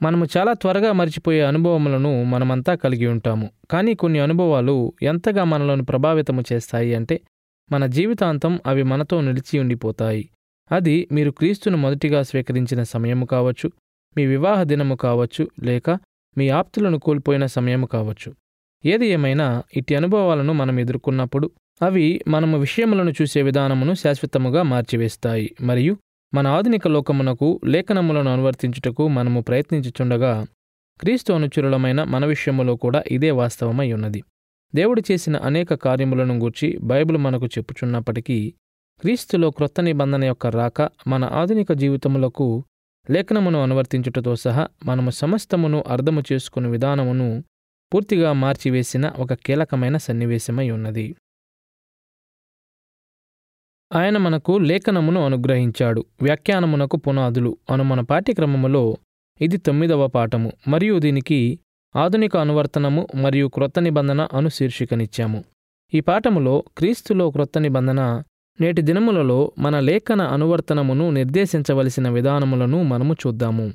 మనము చాలా త్వరగా మర్చిపోయే అనుభవములను మనమంతా కలిగి ఉంటాము కానీ కొన్ని అనుభవాలు ఎంతగా మనలను ప్రభావితము చేస్తాయి అంటే మన జీవితాంతం అవి మనతో నిలిచి ఉండిపోతాయి అది మీరు క్రీస్తును మొదటిగా స్వీకరించిన సమయము కావచ్చు మీ వివాహ దినము కావచ్చు లేక మీ ఆప్తులను కోల్పోయిన సమయము కావచ్చు ఏది ఏమైనా ఇట్టి అనుభవాలను మనం ఎదుర్కొన్నప్పుడు అవి మనము విషయములను చూసే విధానమును శాశ్వతముగా మార్చివేస్తాయి మరియు మన ఆధునిక లోకమునకు లేఖనములను అనువర్తించుటకు మనము ప్రయత్నించుచుండగా క్రీస్తు అనుచరులమైన మన విషయములో కూడా ఇదే వాస్తవమై ఉన్నది దేవుడు చేసిన అనేక కార్యములను గూర్చి బైబిల్ మనకు చెప్పుచున్నప్పటికీ క్రీస్తులో క్రొత్త నిబంధన యొక్క రాక మన ఆధునిక జీవితములకు లేఖనమును అనువర్తించుటతో సహా మనము సమస్తమును అర్థము చేసుకుని విధానమును పూర్తిగా మార్చివేసిన ఒక కీలకమైన సన్నివేశమై ఉన్నది ఆయన మనకు లేఖనమును అనుగ్రహించాడు వ్యాఖ్యానమునకు పునాదులు అను మన పాఠ్యక్రమములో ఇది తొమ్మిదవ పాఠము మరియు దీనికి ఆధునిక అనువర్తనము మరియు క్రొత్త నిబంధన అను శీర్షికనిచ్చాము ఈ పాఠములో క్రీస్తులో క్రొత్త నిబంధన నేటి దినములలో మన లేఖన అనువర్తనమును నిర్దేశించవలసిన విధానములను మనము చూద్దాము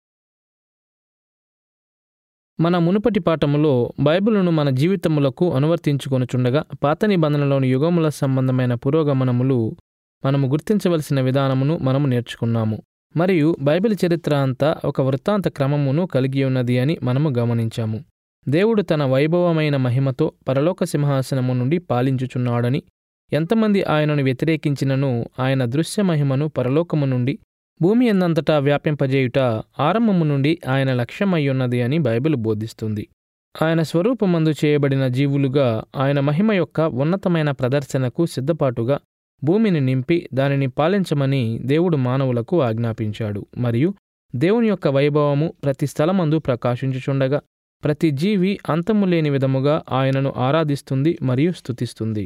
మన మునుపటి పాఠములో బైబిలును మన జీవితములకు అనువర్తించుకొనుచుండగా పాత నిబంధనలోని యుగముల సంబంధమైన పురోగమనములు మనము గుర్తించవలసిన విధానమును మనము నేర్చుకున్నాము మరియు బైబిల్ చరిత్ర అంతా ఒక వృత్తాంత క్రమమును కలిగి ఉన్నది అని మనము గమనించాము దేవుడు తన వైభవమైన మహిమతో పరలోక సింహాసనము నుండి పాలించుచున్నాడని ఎంతమంది ఆయనను వ్యతిరేకించినను ఆయన దృశ్య మహిమను పరలోకము నుండి భూమి ఎందంతటా వ్యాపింపజేయుట ఆరంభము నుండి ఆయన లక్ష్యమయ్యున్నది అని బైబిల్ బోధిస్తుంది ఆయన స్వరూపమందు చేయబడిన జీవులుగా ఆయన మహిమ యొక్క ఉన్నతమైన ప్రదర్శనకు సిద్ధపాటుగా భూమిని నింపి దానిని పాలించమని దేవుడు మానవులకు ఆజ్ఞాపించాడు మరియు దేవుని యొక్క వైభవము ప్రతి స్థలమందు ప్రకాశించుచుండగా ప్రతి జీవి అంతము లేని విధముగా ఆయనను ఆరాధిస్తుంది మరియు స్తుతిస్తుంది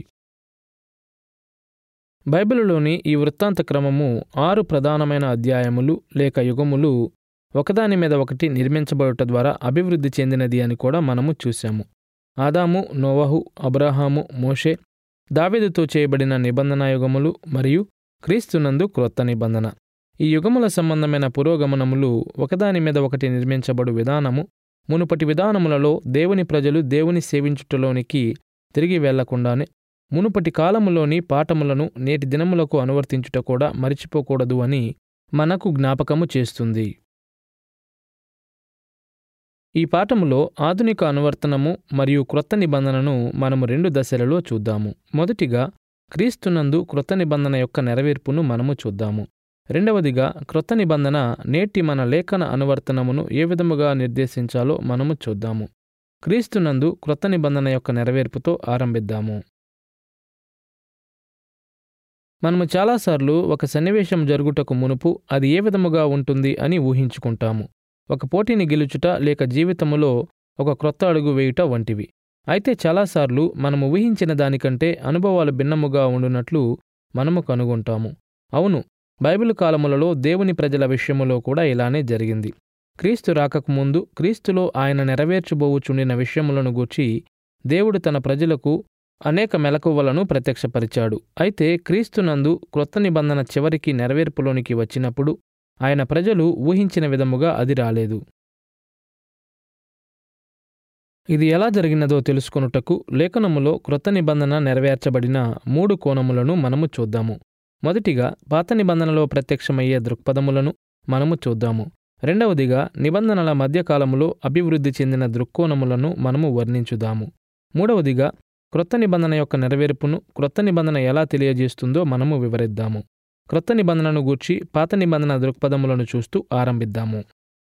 బైబిలులోని ఈ వృత్తాంత క్రమము ఆరు ప్రధానమైన అధ్యాయములు లేక యుగములు ఒకదాని మీద ఒకటి నిర్మించబడుట ద్వారా అభివృద్ధి చెందినది అని కూడా మనము చూశాము ఆదాము నోవహు అబ్రహాము మోషే దావీదుతో చేయబడిన నిబంధన యుగములు మరియు క్రీస్తునందు క్రొత్త నిబంధన ఈ యుగముల సంబంధమైన పురోగమనములు ఒకదాని మీద ఒకటి నిర్మించబడు విధానము మునుపటి విధానములలో దేవుని ప్రజలు దేవుని సేవించుటలోనికి తిరిగి వెళ్లకుండానే మునుపటి కాలములోని పాఠములను నేటి దినములకు అనువర్తించుట కూడా మరిచిపోకూడదు అని మనకు జ్ఞాపకము చేస్తుంది ఈ పాఠములో ఆధునిక అనువర్తనము మరియు క్రొత్త నిబంధనను మనము రెండు దశలలో చూద్దాము మొదటిగా క్రీస్తునందు క్రొత్త నిబంధన యొక్క నెరవేర్పును మనము చూద్దాము రెండవదిగా క్రొత్త నిబంధన నేటి మన లేఖన అనువర్తనమును ఏ విధముగా నిర్దేశించాలో మనము చూద్దాము క్రీస్తునందు క్రొత్త నిబంధన యొక్క నెరవేర్పుతో ఆరంభిద్దాము మనము చాలాసార్లు ఒక సన్నివేశం జరుగుటకు మునుపు అది ఏ విధముగా ఉంటుంది అని ఊహించుకుంటాము ఒక పోటీని గెలుచుట లేక జీవితములో ఒక క్రొత్త అడుగు వేయుట వంటివి అయితే చాలాసార్లు మనము ఊహించిన దానికంటే అనుభవాలు భిన్నముగా ఉండునట్లు మనము కనుగొంటాము అవును బైబిల్ కాలములలో దేవుని ప్రజల విషయములో కూడా ఇలానే జరిగింది క్రీస్తు రాకముందు క్రీస్తులో ఆయన నెరవేర్చబోవుచుండిన విషయములను గూర్చి దేవుడు తన ప్రజలకు అనేక మెలకువలను ప్రత్యక్షపరిచాడు అయితే క్రీస్తునందు క్రొత్త నిబంధన చివరికి నెరవేర్పులోనికి వచ్చినప్పుడు ఆయన ప్రజలు ఊహించిన విధముగా అది రాలేదు ఇది ఎలా జరిగినదో తెలుసుకొనుటకు లేఖనములో క్రొత్త నిబంధన నెరవేర్చబడిన మూడు కోణములను మనము చూద్దాము మొదటిగా పాత నిబంధనలో ప్రత్యక్షమయ్యే దృక్పథములను మనము చూద్దాము రెండవదిగా నిబంధనల మధ్యకాలములో అభివృద్ధి చెందిన దృక్కోణములను మనము వర్ణించుదాము మూడవదిగా క్రొత్త నిబంధన యొక్క నెరవేర్పును క్రొత్త నిబంధన ఎలా తెలియజేస్తుందో మనము వివరిద్దాము క్రొత్త నిబంధనను గూర్చి పాత నిబంధన దృక్పథములను చూస్తూ ఆరంభిద్దాము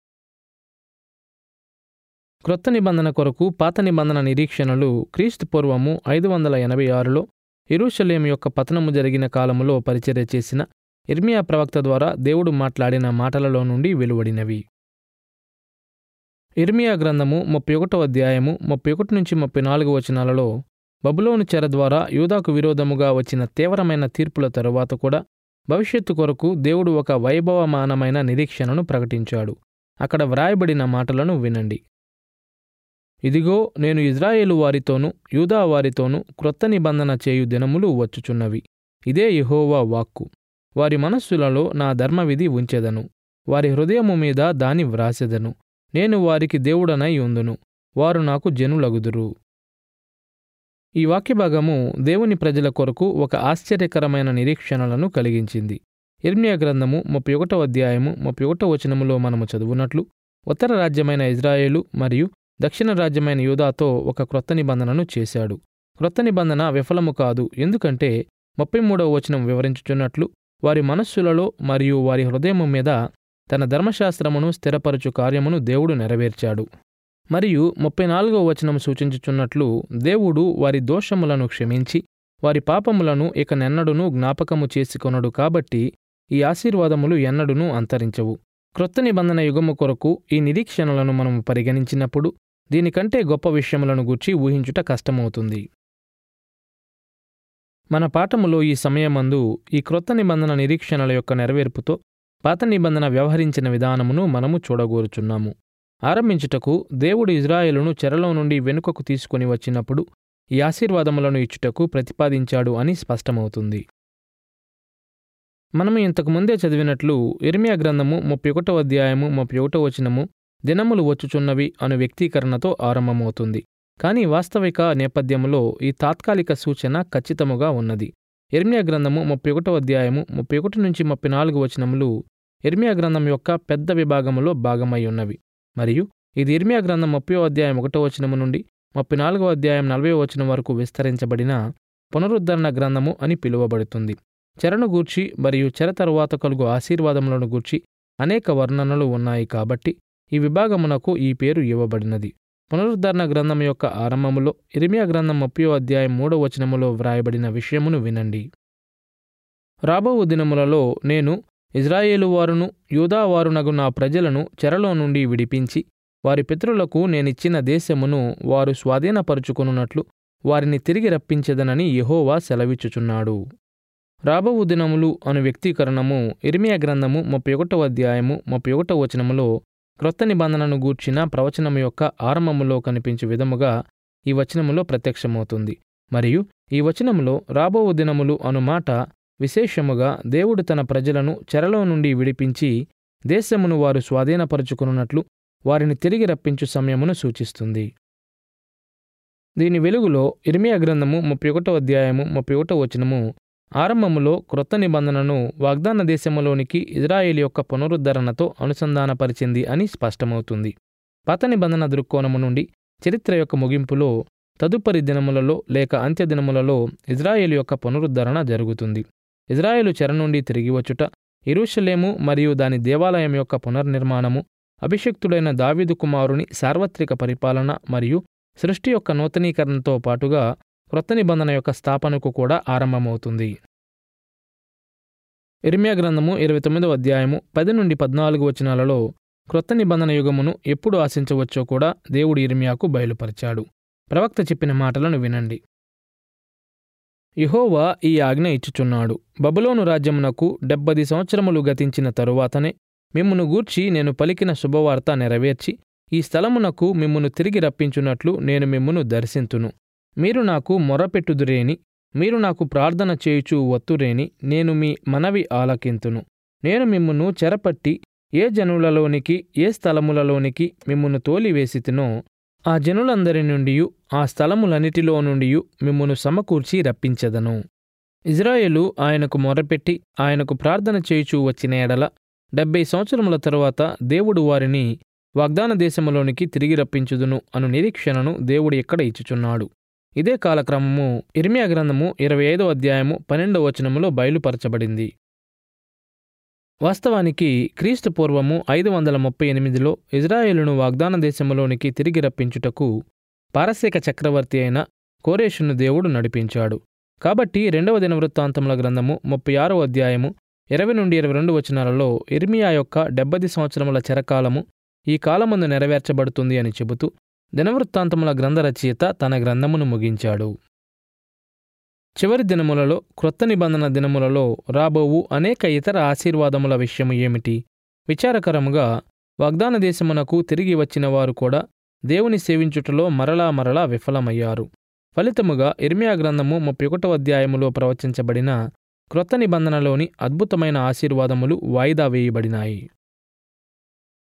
క్రొత్త నిబంధన కొరకు పాత నిబంధన నిరీక్షణలు క్రీస్తు పూర్వము ఐదు వందల ఎనభై ఆరులో ఎరుషలేం యొక్క పతనము జరిగిన కాలములో పరిచర్య చేసిన ఇర్మియా ప్రవక్త ద్వారా దేవుడు మాట్లాడిన మాటలలో నుండి వెలువడినవి ఇర్మియా గ్రంథము ముప్పై ఒకటో అధ్యాయము ముప్పై ఒకటి నుంచి ముప్పై నాలుగు వచనాలలో బబులోను చెర ద్వారా యూదాకు విరోధముగా వచ్చిన తీవ్రమైన తీర్పుల తరువాత కూడా భవిష్యత్తు కొరకు దేవుడు ఒక వైభవమానమైన నిరీక్షణను ప్రకటించాడు అక్కడ వ్రాయబడిన మాటలను వినండి ఇదిగో నేను ఇజ్రాయేలు వారితోనూ యూదా వారితోనూ క్రొత్త నిబంధన చేయు దినములు వచ్చుచున్నవి ఇదే యెహోవా వాక్కు వారి మనస్సులలో నా ధర్మవిధి ఉంచెదను వారి హృదయము మీద దాని వ్రాసెదను నేను వారికి దేవుడనై ఉందును వారు నాకు జనులగుదురు ఈ వాక్యభాగము దేవుని ప్రజల కొరకు ఒక ఆశ్చర్యకరమైన నిరీక్షణలను కలిగించింది ఇర్మియా గ్రంథము ముప్పై ఒకటో అధ్యాయము ముప్పై ఒకటో వచనములో మనము చదువునట్లు ఉత్తర రాజ్యమైన ఇజ్రాయేలు మరియు దక్షిణ రాజ్యమైన యూదాతో ఒక క్రొత్త నిబంధనను చేశాడు క్రొత్త నిబంధన విఫలము కాదు ఎందుకంటే ముప్పై మూడవ వచనం వివరించుచున్నట్లు వారి మనస్సులలో మరియు వారి హృదయము మీద తన ధర్మశాస్త్రమును స్థిరపరచు కార్యమును దేవుడు నెరవేర్చాడు మరియు ముప్పై నాలుగవ వచనం సూచించుచున్నట్లు దేవుడు వారి దోషములను క్షమించి వారి పాపములను ఇక నెన్నడును జ్ఞాపకము చేసుకొనడు కాబట్టి ఈ ఆశీర్వాదములు ఎన్నడునూ అంతరించవు క్రొత్త నిబంధన యుగము కొరకు ఈ నిరీక్షణలను మనము పరిగణించినప్పుడు దీనికంటే గొప్ప విషయములను గూర్చి ఊహించుట కష్టమవుతుంది మన పాఠములో ఈ సమయమందు ఈ క్రొత్త నిబంధన నిరీక్షణల యొక్క నెరవేర్పుతో పాత నిబంధన వ్యవహరించిన విధానమును మనము చూడగోరుచున్నాము ఆరంభించుటకు దేవుడు ఇజ్రాయేలును చెరలో నుండి వెనుకకు తీసుకుని వచ్చినప్పుడు ఈ ఆశీర్వాదములను ఇచ్చుటకు ప్రతిపాదించాడు అని స్పష్టమవుతుంది మనము ఇంతకు ముందే చదివినట్లు ఇర్మియా గ్రంథము ముప్పై ఒకటో అధ్యాయము ముప్పై ఒకటో వచనము దినములు వచ్చుచున్నవి అను వ్యక్తీకరణతో ఆరంభమవుతుంది కానీ వాస్తవిక నేపథ్యములో ఈ తాత్కాలిక సూచన ఖచ్చితముగా ఉన్నది ఇర్మియా గ్రంథము ముప్పై ఒకటో అధ్యాయము ముప్పై ఒకటి నుంచి ముప్పై నాలుగు వచనములు ఇర్మియా గ్రంథం యొక్క పెద్ద విభాగములో భాగమై ఉన్నవి మరియు ఇది ఇర్మియా గ్రంథం ముప్పై అధ్యాయం ఒకటో వచనము నుండి ముప్పై నాలుగో అధ్యాయం నలభై వచనం వరకు విస్తరించబడిన పునరుద్ధరణ గ్రంథము అని పిలువబడుతుంది చెరను గూర్చి మరియు చెర తరువాత కలుగు ఆశీర్వాదములను గూర్చి అనేక వర్ణనలు ఉన్నాయి కాబట్టి ఈ విభాగమునకు ఈ పేరు ఇవ్వబడినది పునరుద్ధరణ గ్రంథం యొక్క ఆరంభములో ఇరిమియా గ్రంథం ముప్పయో అధ్యాయం మూడో వచనములో వ్రాయబడిన విషయమును వినండి రాబో దినములలో నేను ఇజ్రాయేలు వారును యూదావారునగు నా ప్రజలను చెరలో నుండి విడిపించి వారి పితరులకు నేనిచ్చిన దేశమును వారు స్వాధీనపరుచుకొనున్నట్లు వారిని తిరిగి రప్పించెదనని యెహోవా సెలవిచ్చుచున్నాడు రాబోవు దినములు అను వ్యక్తీకరణము ఇర్మియా గ్రంథము ముప్పై ఒకటవ అధ్యాయము ముప్పై ఒకటవ వచనములో క్రొత్త నిబంధనను గూర్చిన ప్రవచనము యొక్క ఆరంభములో కనిపించే విధముగా ఈ వచనములో ప్రత్యక్షమవుతుంది మరియు ఈ వచనములో రాబోవు దినములు అను మాట విశేషముగా దేవుడు తన ప్రజలను చెరలో నుండి విడిపించి దేశమును వారు స్వాధీనపరుచుకున్నట్లు వారిని తిరిగి రప్పించు సమయమును సూచిస్తుంది దీని వెలుగులో ఇర్మియా గ్రంథము ముప్పై ఒకటో అధ్యాయము ముప్పై ఒకటో వచనము ఆరంభములో క్రొత్త నిబంధనను వాగ్దాన దేశములోనికి ఇజ్రాయేల్ యొక్క పునరుద్ధరణతో అనుసంధానపరిచింది అని స్పష్టమవుతుంది పాత నిబంధన దృక్కోణము నుండి చరిత్ర యొక్క ముగింపులో తదుపరి దినములలో లేక అంత్య దినములలో ఇజ్రాయేల్ యొక్క పునరుద్ధరణ జరుగుతుంది ఇజ్రాయేలు చెర నుండి తిరిగి వచ్చుట ఇరుషలేము మరియు దాని దేవాలయం యొక్క పునర్నిర్మాణము అభిషక్తుడైన దావీదు కుమారుని సార్వత్రిక పరిపాలన మరియు సృష్టి యొక్క నూతనీకరణతో పాటుగా క్రొత్త నిబంధన యొక్క స్థాపనకు కూడా ఆరంభమవుతుంది ఇర్మియా గ్రంథము ఇరవై తొమ్మిదవ అధ్యాయము పది నుండి పద్నాలుగు వచనాలలో క్రొత్త నిబంధన యుగమును ఎప్పుడు ఆశించవచ్చో కూడా దేవుడు ఇర్మియాకు బయలుపరిచాడు ప్రవక్త చెప్పిన మాటలను వినండి యహోవా ఈ ఆజ్ఞ ఇచ్చుచున్నాడు బబులోను రాజ్యమునకు డెబ్బది సంవత్సరములు గతించిన తరువాతనే మిమ్మును గూర్చి నేను పలికిన శుభవార్త నెరవేర్చి ఈ స్థలమునకు మిమ్మును తిరిగి రప్పించున్నట్లు నేను మిమ్మును దర్శింతును మీరు నాకు మొరపెట్టుదురేని మీరు నాకు ప్రార్థన చేయుచు వత్తురేని నేను మీ మనవి ఆలకింతును నేను మిమ్మును చెరపట్టి ఏ జనులలోనికి ఏ స్థలములలోనికి మిమ్మును తోలివేసితినో ఆ జనులందరి నుండి ఆ స్థలములన్నిటిలో నుండి మిమ్మును సమకూర్చి రప్పించెదను ఇజ్రాయేలు ఆయనకు మొరపెట్టి ఆయనకు ప్రార్థన చేయుచూ వచ్చిన ఎడల డెబ్బై సంవత్సరముల తరువాత దేవుడు వారిని వాగ్దాన దేశములోనికి తిరిగి రప్పించుదును అను నిరీక్షణను దేవుడు ఎక్కడ ఇచ్చుచున్నాడు ఇదే కాలక్రమము ఇర్మియా గ్రంథము ఇరవై ఐదో అధ్యాయము పన్నెండవ వచనములో బయలుపరచబడింది వాస్తవానికి క్రీస్తు పూర్వము ఐదు వందల ముప్పై ఎనిమిదిలో ఇజ్రాయేలును వాగ్దాన దేశములోనికి తిరిగి రప్పించుటకు పారసీక చక్రవర్తి అయిన కోరేషును దేవుడు నడిపించాడు కాబట్టి రెండవ దినవృత్తాంతముల గ్రంథము ముప్పై ఆరో అధ్యాయము ఇరవై నుండి ఇరవై రెండు వచనాలలో ఇర్మియా యొక్క డెబ్బది సంవత్సరముల చెరకాలము ఈ కాలమందు నెరవేర్చబడుతుంది అని చెబుతూ దినవృత్తాంతముల గ్రంథ రచయిత తన గ్రంథమును ముగించాడు చివరి దినములలో క్రొత్త నిబంధన దినములలో రాబోవు అనేక ఇతర ఆశీర్వాదముల విషయము ఏమిటి విచారకరముగా వాగ్దాన దేశమునకు తిరిగి వచ్చిన వారు కూడా దేవుని సేవించుటలో మరలా మరలా విఫలమయ్యారు ఫలితముగా ఇర్మియా గ్రంథము ముప్పై ఒకటో అధ్యాయములో ప్రవచించబడిన క్రొత్త నిబంధనలోని అద్భుతమైన ఆశీర్వాదములు వాయిదా వేయబడినాయి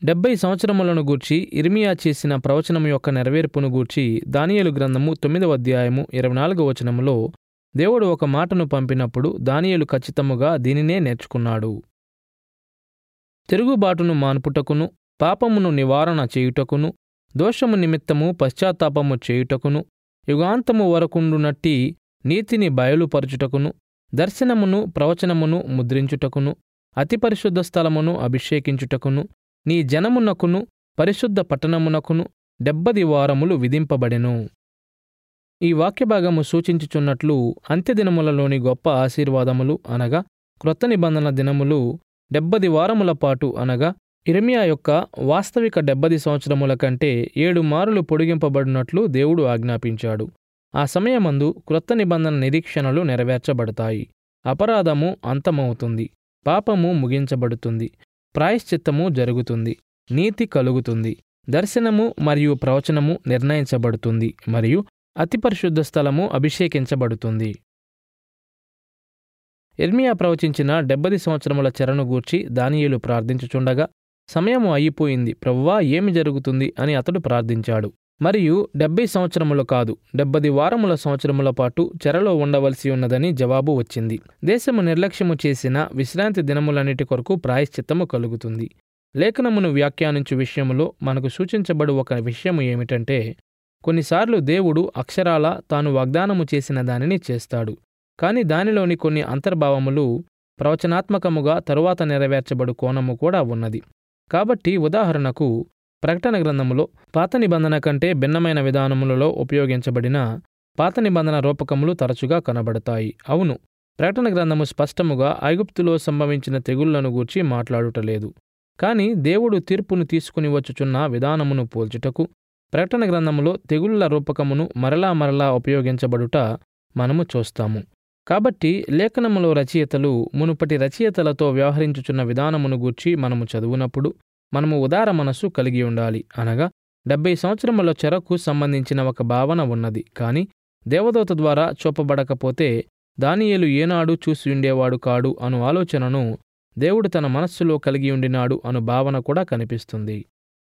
డెబ్బై సంవత్సరములను గూర్చి ఇర్మియా చేసిన ప్రవచనము యొక్క నెరవేర్పును గూర్చి దానియేలు గ్రంథము తొమ్మిదవ అధ్యాయము ఇరవై నాలుగవ వచనములో దేవుడు ఒక మాటను పంపినప్పుడు దానియేలు ఖచ్చితముగా దీనినే నేర్చుకున్నాడు తిరుగుబాటును మాన్పుటకును పాపమును నివారణ చేయుటకును దోషము నిమిత్తము పశ్చాత్తాపము చేయుటకును యుగాంతము వరకుండునట్టి నీతిని బయలుపరచుటకును దర్శనమును ప్రవచనమును ముద్రించుటకును అతి పరిశుద్ధ స్థలమును అభిషేకించుటకును నీ జనమునకును పరిశుద్ధ పట్టణమునకును డెబ్బది వారములు విధింపబడెను ఈ వాక్యభాగము సూచించుచున్నట్లు అంత్యదినములలోని గొప్ప ఆశీర్వాదములు అనగా క్రొత్త నిబంధన దినములు డెబ్బది వారముల పాటు అనగా ఇర్మియా యొక్క వాస్తవిక డెబ్బది సంవత్సరముల కంటే ఏడు మారులు పొడిగింపబడినట్లు దేవుడు ఆజ్ఞాపించాడు ఆ సమయమందు క్రొత్త నిబంధన నిరీక్షణలు నెరవేర్చబడతాయి అపరాధము అంతమవుతుంది పాపము ముగించబడుతుంది ప్రాయశ్చిత్తము జరుగుతుంది నీతి కలుగుతుంది దర్శనము మరియు ప్రవచనము నిర్ణయించబడుతుంది మరియు అతి పరిశుద్ధ స్థలము అభిషేకించబడుతుంది ఇర్మియా ప్రవచించిన డెబ్బది సంవత్సరముల చెరను గూర్చి దానియేలు ప్రార్థించుచుండగా సమయము అయిపోయింది ప్రభువా ఏమి జరుగుతుంది అని అతడు ప్రార్థించాడు మరియు డెబ్బై సంవత్సరములు కాదు డెబ్బది వారముల సంవత్సరముల పాటు చెరలో ఉండవలసి ఉన్నదని జవాబు వచ్చింది దేశము నిర్లక్ష్యము చేసిన విశ్రాంతి దినములన్నిటి కొరకు ప్రాయశ్చిత్తము కలుగుతుంది లేఖనమును వ్యాఖ్యానించు విషయములో మనకు సూచించబడు ఒక విషయము ఏమిటంటే కొన్నిసార్లు దేవుడు అక్షరాల తాను వాగ్దానము చేసిన దానిని చేస్తాడు కాని దానిలోని కొన్ని అంతర్భావములు ప్రవచనాత్మకముగా తరువాత నెరవేర్చబడు కోణము కూడా ఉన్నది కాబట్టి ఉదాహరణకు ప్రకటన గ్రంథములో పాత నిబంధన కంటే భిన్నమైన విధానములలో ఉపయోగించబడిన పాత నిబంధన రూపకములు తరచుగా కనబడతాయి అవును ప్రకటన గ్రంథము స్పష్టముగా ఐగుప్తులో సంభవించిన తెగుళ్లను గూర్చి మాట్లాడుటలేదు కాని దేవుడు తీర్పును తీసుకుని వచ్చుచున్న విధానమును పోల్చుటకు ప్రకటన గ్రంథములో తెగుళ్ల రూపకమును మరలా మరలా ఉపయోగించబడుట మనము చూస్తాము కాబట్టి లేఖనములో రచయితలు మునుపటి రచయితలతో వ్యవహరించుచున్న విధానమును గూర్చి మనము చదువునప్పుడు మనము ఉదార మనస్సు కలిగి ఉండాలి అనగా డెబ్బై సంవత్సరముల చెరకు సంబంధించిన ఒక భావన ఉన్నది కాని దేవదూత ద్వారా చూపబడకపోతే దానియేలు ఏనాడు చూసి ఉండేవాడు కాడు అను ఆలోచనను దేవుడు తన మనస్సులో కలిగి ఉండినాడు అను భావన కూడా కనిపిస్తుంది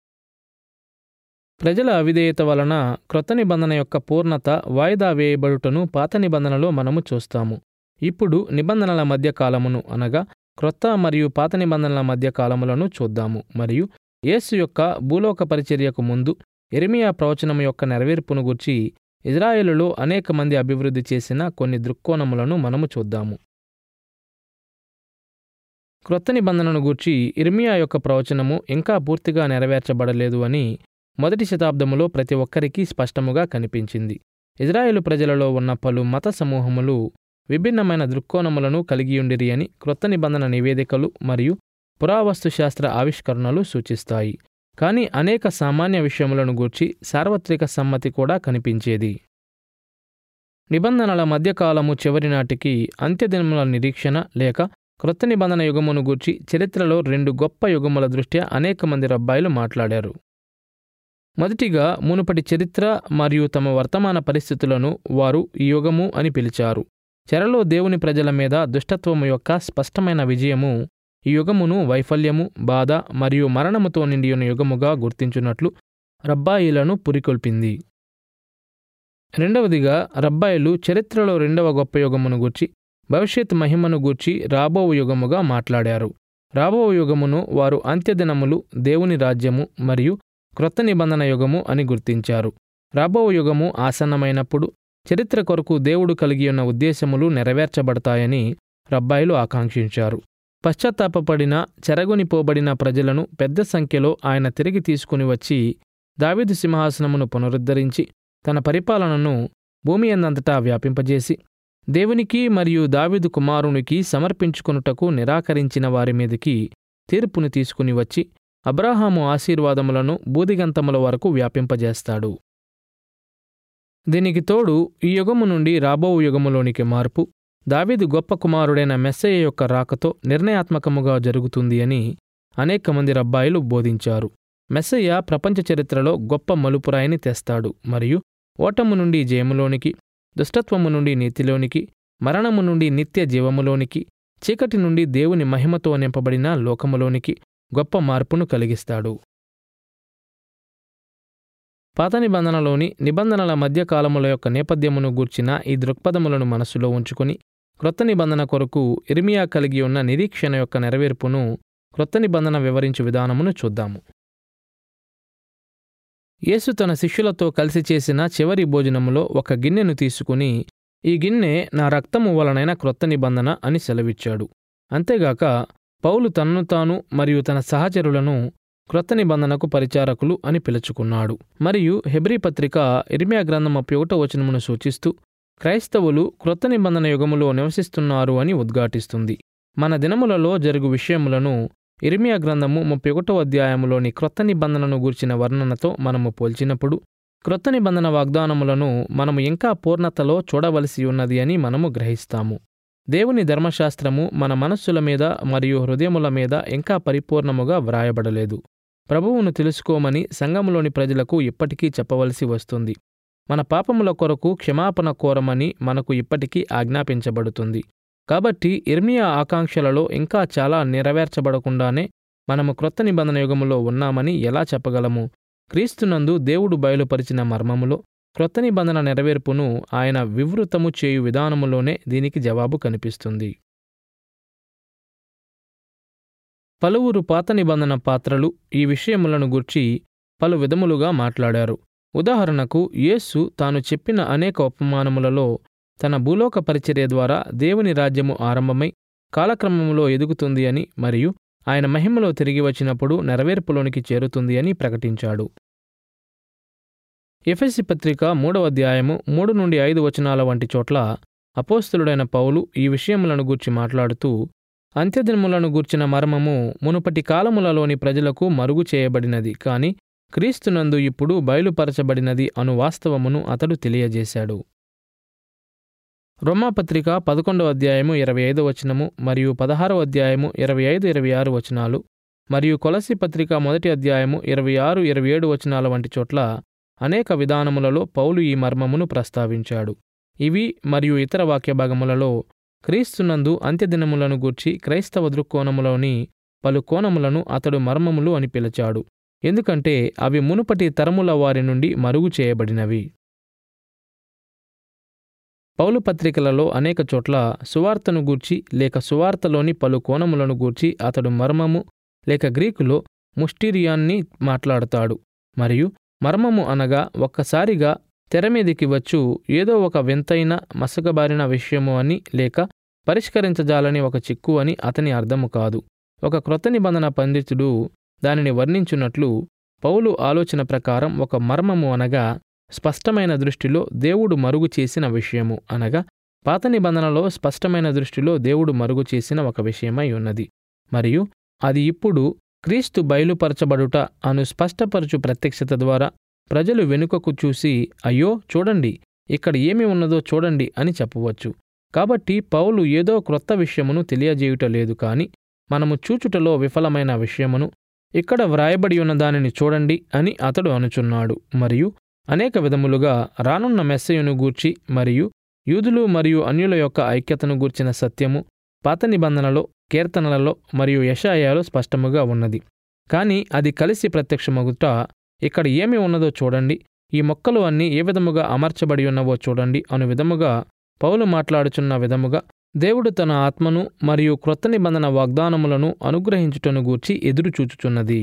ప్రజల అవిధేయత వలన క్రొత్త నిబంధన యొక్క పూర్ణత వాయిదా వేయబడుటను పాత నిబంధనలో మనము చూస్తాము ఇప్పుడు నిబంధనల మధ్య కాలమును అనగా క్రొత్త మరియు పాత నిబంధనల మధ్య కాలములను చూద్దాము మరియు యేసు యొక్క భూలోక పరిచర్యకు ముందు ఎరిమియా ప్రవచనము యొక్క నెరవేర్పును గుర్చి ఇజ్రాయేలులో అనేక మంది అభివృద్ధి చేసిన కొన్ని దృక్కోణములను మనము చూద్దాము క్రొత్త నిబంధనను గూర్చి ఇర్మియా యొక్క ప్రవచనము ఇంకా పూర్తిగా నెరవేర్చబడలేదు అని మొదటి శతాబ్దములో ప్రతి ఒక్కరికి స్పష్టముగా కనిపించింది ఇజ్రాయేలు ప్రజలలో ఉన్న పలు మత సమూహములు విభిన్నమైన దృక్కోణములను కలిగియుండిరి అని క్రొత్త నిబంధన నివేదికలు మరియు పురావస్తు శాస్త్ర ఆవిష్కరణలు సూచిస్తాయి కానీ అనేక సామాన్య విషయములను గూర్చి సార్వత్రిక సమ్మతి కూడా కనిపించేది నిబంధనల మధ్యకాలము చివరి నాటికి అంత్యదినముల నిరీక్షణ లేక క్రొత్త నిబంధన యుగమును గూర్చి చరిత్రలో రెండు గొప్ప యుగముల దృష్ట్యా అనేక మంది రబ్బాయిలు మాట్లాడారు మొదటిగా మునుపటి చరిత్ర మరియు తమ వర్తమాన పరిస్థితులను వారు ఈ యుగము అని పిలిచారు చెరలో దేవుని ప్రజల మీద దుష్టత్వము యొక్క స్పష్టమైన విజయము ఈ యుగమును వైఫల్యము బాధ మరియు మరణముతో నిండియున్న యుగముగా గుర్తించున్నట్లు రబ్బాయిలను పురికొల్పింది రెండవదిగా రబ్బాయిలు చరిత్రలో రెండవ గొప్ప యుగమును గూర్చి భవిష్యత్ మహిమను గూర్చి రాబో యుగముగా మాట్లాడారు రాబో యుగమును వారు అంత్యదినములు దేవుని రాజ్యము మరియు క్రొత్త నిబంధన యుగము అని గుర్తించారు రాబో యుగము ఆసన్నమైనప్పుడు చరిత్ర కొరకు దేవుడు కలిగి ఉన్న ఉద్దేశములు నెరవేర్చబడతాయని రబ్బాయిలు ఆకాంక్షించారు పశ్చాత్తాపపడిన చెరగొనిపోబడిన ప్రజలను పెద్ద సంఖ్యలో ఆయన తిరిగి తీసుకుని వచ్చి దావీదు సింహాసనమును పునరుద్ధరించి తన పరిపాలనను భూమి అందంతటా వ్యాపింపజేసి దేవునికి మరియు దావీదు కుమారునికి సమర్పించుకొనుటకు నిరాకరించిన వారి మీదికి తీర్పును తీసుకుని వచ్చి అబ్రాహాము ఆశీర్వాదములను బూదిగంతముల వరకు వ్యాపింపజేస్తాడు దీనికి తోడు ఈ యుగము నుండి రాబో యుగములోనికి మార్పు దావీదు గొప్ప కుమారుడైన మెస్సయ్య యొక్క రాకతో నిర్ణయాత్మకముగా జరుగుతుంది అని అనేక మంది రబ్బాయిలు బోధించారు మెస్సయ్య ప్రపంచ చరిత్రలో గొప్ప మలుపురాయిని తెస్తాడు మరియు ఓటము నుండి జయములోనికి దుష్టత్వము నుండి నీతిలోనికి మరణము నుండి నిత్య జీవములోనికి చీకటి నుండి దేవుని మహిమతో నింపబడిన లోకములోనికి గొప్ప మార్పును కలిగిస్తాడు పాత నిబంధనలోని నిబంధనల మధ్యకాలముల యొక్క నేపథ్యమును గూర్చిన ఈ దృక్పథములను మనస్సులో ఉంచుకుని క్రొత్త నిబంధన కొరకు ఇర్మియా కలిగి ఉన్న నిరీక్షణ యొక్క నెరవేర్పును క్రొత్త నిబంధన వివరించు విధానమును చూద్దాము యేసు తన శిష్యులతో కలిసి చేసిన చివరి భోజనములో ఒక గిన్నెను తీసుకుని ఈ గిన్నె నా రక్తము వలనైన క్రొత్త నిబంధన అని సెలవిచ్చాడు అంతేగాక పౌలు తనను తాను మరియు తన సహచరులను క్రొత్త నిబంధనకు పరిచారకులు అని పిలుచుకున్నాడు మరియు హెబ్రీ పత్రిక ఇర్మియా గ్రంథం ముప్పై ఒకటో వచనమును సూచిస్తూ క్రైస్తవులు క్రొత్త నిబంధన యుగములో నివసిస్తున్నారు అని ఉద్ఘాటిస్తుంది మన దినములలో జరుగు విషయములను ఇర్మియా గ్రంథము ముప్పై ఒకటో అధ్యాయములోని క్రొత్త నిబంధనను గూర్చిన వర్ణనతో మనము పోల్చినప్పుడు క్రొత్త నిబంధన వాగ్దానములను మనము ఇంకా పూర్ణతలో చూడవలసి ఉన్నది అని మనము గ్రహిస్తాము దేవుని ధర్మశాస్త్రము మన మనస్సుల మీద మరియు హృదయముల మీద ఇంకా పరిపూర్ణముగా వ్రాయబడలేదు ప్రభువును తెలుసుకోమని సంఘములోని ప్రజలకు ఇప్పటికీ చెప్పవలసి వస్తుంది మన పాపముల కొరకు క్షమాపణ కోరమని మనకు ఇప్పటికీ ఆజ్ఞాపించబడుతుంది కాబట్టి ఇర్మియా ఆకాంక్షలలో ఇంకా చాలా నెరవేర్చబడకుండానే మనము క్రొత్త నిబంధన యుగములో ఉన్నామని ఎలా చెప్పగలము క్రీస్తునందు దేవుడు బయలుపరిచిన మర్మములో క్రొత్త నిబంధన నెరవేర్పును ఆయన వివృతము చేయు విధానములోనే దీనికి జవాబు కనిపిస్తుంది పలువురు పాత నిబంధన పాత్రలు ఈ విషయములను గుర్చి పలు విధములుగా మాట్లాడారు ఉదాహరణకు యేసు తాను చెప్పిన అనేక ఉపమానములలో తన భూలోక పరిచర్య ద్వారా దేవుని రాజ్యము ఆరంభమై కాలక్రమములో ఎదుగుతుంది అని మరియు ఆయన మహిమలో తిరిగి వచ్చినప్పుడు నెరవేర్పులోనికి చేరుతుంది అని ప్రకటించాడు ఎఫెసి పత్రిక మూడవ అధ్యాయము మూడు నుండి ఐదు వచనాల వంటి చోట్ల అపోస్తులుడైన పౌలు ఈ విషయములను గూర్చి మాట్లాడుతూ అంత్యదినములను గూర్చిన మర్మము మునుపటి కాలములలోని ప్రజలకు మరుగు చేయబడినది కాని క్రీస్తునందు ఇప్పుడు బయలుపరచబడినది అను వాస్తవమును అతడు తెలియజేశాడు రొమాపత్రిక పదకొండవ అధ్యాయము ఇరవై ఐదు వచనము మరియు పదహారవ అధ్యాయము ఇరవై ఐదు ఇరవై ఆరు వచనాలు మరియు కొలసి పత్రిక మొదటి అధ్యాయము ఇరవై ఆరు ఇరవై ఏడు వచనాల వంటి చోట్ల అనేక విధానములలో పౌలు ఈ మర్మమును ప్రస్తావించాడు ఇవి మరియు ఇతర వాక్య భాగములలో క్రీస్తునందు అంత్యదినములను గూర్చి క్రైస్తవ దృక్కోణములోని పలు కోణములను అతడు మర్మములు అని పిలిచాడు ఎందుకంటే అవి మునుపటి తరముల వారి నుండి మరుగు చేయబడినవి పౌలు పత్రికలలో అనేక చోట్ల సువార్తను గూర్చి లేక సువార్తలోని పలు కోణములను గూర్చి అతడు మర్మము లేక గ్రీకులో ముస్టీరియాన్ని మాట్లాడతాడు మరియు మర్మము అనగా ఒక్కసారిగా తెరమీదికి వచ్చు ఏదో ఒక వింతైన మసకబారిన విషయము అని లేక పరిష్కరించజాలని ఒక చిక్కు అని అతని అర్థము కాదు ఒక క్రొత్త నిబంధన పండితుడు దానిని వర్ణించున్నట్లు పౌలు ఆలోచన ప్రకారం ఒక మర్మము అనగా స్పష్టమైన దృష్టిలో దేవుడు మరుగు చేసిన విషయము అనగా పాత నిబంధనలో స్పష్టమైన దృష్టిలో దేవుడు మరుగు చేసిన ఒక విషయమై ఉన్నది మరియు అది ఇప్పుడు క్రీస్తు బయలుపరచబడుట అను స్పష్టపరచు ప్రత్యక్షత ద్వారా ప్రజలు వెనుకకు చూసి అయ్యో చూడండి ఇక్కడ ఏమి ఉన్నదో చూడండి అని చెప్పవచ్చు కాబట్టి పౌలు ఏదో క్రొత్త విషయమును తెలియజేయుట లేదు కాని మనము చూచుటలో విఫలమైన విషయమును ఇక్కడ వ్రాయబడి ఉన్న దానిని చూడండి అని అతడు అనుచున్నాడు మరియు అనేక విధములుగా రానున్న మెస్సయును గూర్చి మరియు యూదులు మరియు అన్యుల యొక్క ఐక్యతను గూర్చిన సత్యము పాత నిబంధనలో కీర్తనలలో మరియు యశాయాలో స్పష్టముగా ఉన్నది కానీ అది కలిసి ప్రత్యక్షమగుట ఇక్కడ ఏమి ఉన్నదో చూడండి ఈ మొక్కలు అన్నీ ఏ విధముగా అమర్చబడి ఉన్నవో చూడండి అను విధముగా పౌలు మాట్లాడుచున్న విధముగా దేవుడు తన ఆత్మను మరియు క్రొత్త నిబంధన వాగ్దానములను అనుగ్రహించుటను గూర్చి ఎదురుచూచుచున్నది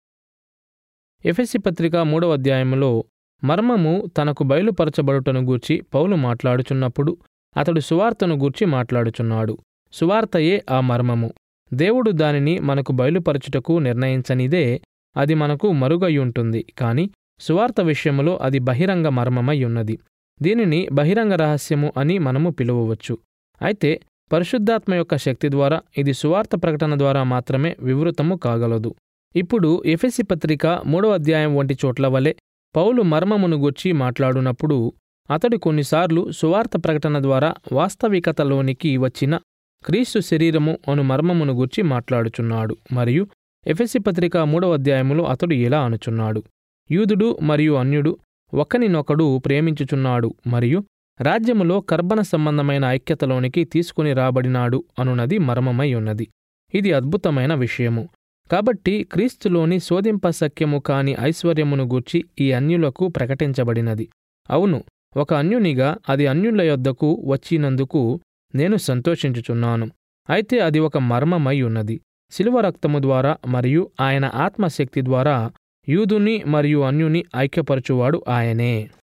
ఎఫెసి పత్రిక మూడవ అధ్యాయములో మర్మము తనకు బయలుపరచబడుటను గూర్చి పౌలు మాట్లాడుచున్నప్పుడు అతడు సువార్తను గూర్చి మాట్లాడుచున్నాడు సువార్తయే ఆ మర్మము దేవుడు దానిని మనకు బయలుపరచుటకు నిర్ణయించనిదే అది మనకు మరుగయ్యుంటుంది కాని సువార్త విషయములో అది బహిరంగ మర్మమై ఉన్నది దీనిని బహిరంగ రహస్యము అని మనము పిలువవచ్చు అయితే పరిశుద్ధాత్మ యొక్క శక్తి ద్వారా ఇది సువార్త ప్రకటన ద్వారా మాత్రమే వివృతము కాగలదు ఇప్పుడు ఎఫెసి పత్రిక మూడవ అధ్యాయం వంటి చోట్ల వలె పౌలు మర్మమును గుర్చి మాట్లాడునప్పుడు అతడు కొన్నిసార్లు సువార్త ప్రకటన ద్వారా వాస్తవికతలోనికి వచ్చిన క్రీస్తు శరీరము అను మర్మమును గుర్చి మాట్లాడుచున్నాడు మరియు ఎఫెసి పత్రిక మూడవ అధ్యాయములో అతడు ఇలా అనుచున్నాడు యూదుడు మరియు అన్యుడు ఒకనినొకడు ప్రేమించుచున్నాడు మరియు రాజ్యములో కర్బన సంబంధమైన ఐక్యతలోనికి తీసుకుని రాబడినాడు అనునది మర్మమై ఉన్నది ఇది అద్భుతమైన విషయము కాబట్టి క్రీస్తులోని శోధింపశక్యము కాని ఐశ్వర్యమును గూర్చి ఈ అన్యులకు ప్రకటించబడినది అవును ఒక అన్యునిగా అది అన్యుల యొద్దకు వచ్చినందుకు నేను సంతోషించుచున్నాను అయితే అది ఒక మర్మమై ఉన్నది శిలువ రక్తము ద్వారా మరియు ఆయన ఆత్మశక్తి ద్వారా యూదుని మరియు అన్యుని ఐక్యపరచువాడు ఆయనే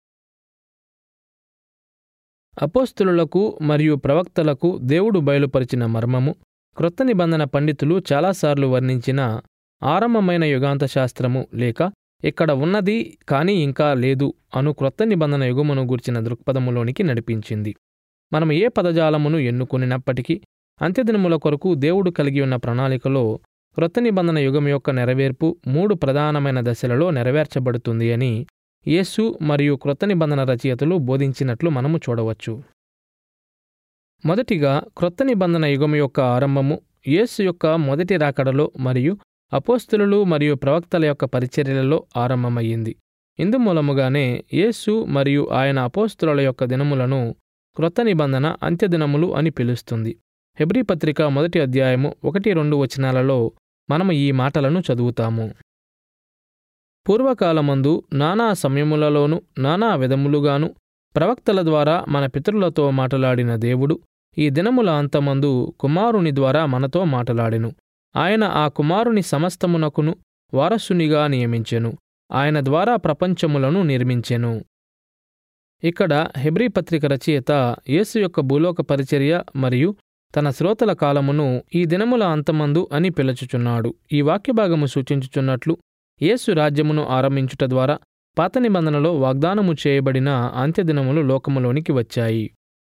అపోస్తులులకు మరియు ప్రవక్తలకు దేవుడు బయలుపరిచిన మర్మము క్రొత్త నిబంధన పండితులు చాలాసార్లు వర్ణించిన ఆరంభమైన యుగాంత శాస్త్రము లేక ఇక్కడ ఉన్నది కానీ ఇంకా లేదు అను క్రొత్త నిబంధన యుగమును గూర్చిన దృక్పథములోనికి నడిపించింది మనం ఏ పదజాలమును ఎన్నుకునినప్పటికీ అంత్యదినముల కొరకు దేవుడు కలిగి ఉన్న ప్రణాళికలో క్రొత్త నిబంధన యుగం యొక్క నెరవేర్పు మూడు ప్రధానమైన దశలలో నెరవేర్చబడుతుంది అని యేసు మరియు క్రొత్త నిబంధన రచయితలు బోధించినట్లు మనము చూడవచ్చు మొదటిగా క్రొత్త నిబంధన యుగం యొక్క ఆరంభము యేసు యొక్క మొదటి రాకడలో మరియు అపోస్తులు మరియు ప్రవక్తల యొక్క పరిచర్యలలో ఆరంభమయ్యింది ఇందుమూలముగానే యేసు మరియు ఆయన అపోస్తుల యొక్క దినములను క్రొత్త నిబంధన అంత్యదినములు అని పిలుస్తుంది హెబ్రీ పత్రిక మొదటి అధ్యాయము ఒకటి రెండు వచనాలలో మనము ఈ మాటలను చదువుతాము పూర్వకాలమందు నానా సమయములలోనూ నానా విధములుగాను ప్రవక్తల ద్వారా మన పితరులతో మాటలాడిన దేవుడు ఈ దినముల అంతమందు కుమారుని ద్వారా మనతో మాటలాడెను ఆయన ఆ కుమారుని సమస్తమునకును వారసునిగా నియమించెను ఆయన ద్వారా ప్రపంచములను నిర్మించెను ఇక్కడ హెబ్రీ పత్రిక రచయిత యేసు యొక్క భూలోక పరిచర్య మరియు తన శ్రోతల కాలమును ఈ దినముల అంతమందు అని పిలుచుచున్నాడు ఈ వాక్యభాగము సూచించుచున్నట్లు యేసు రాజ్యమును ఆరంభించుట ద్వారా పాత నిబంధనలో వాగ్దానము చేయబడిన అంత్యదినములు లోకములోనికి వచ్చాయి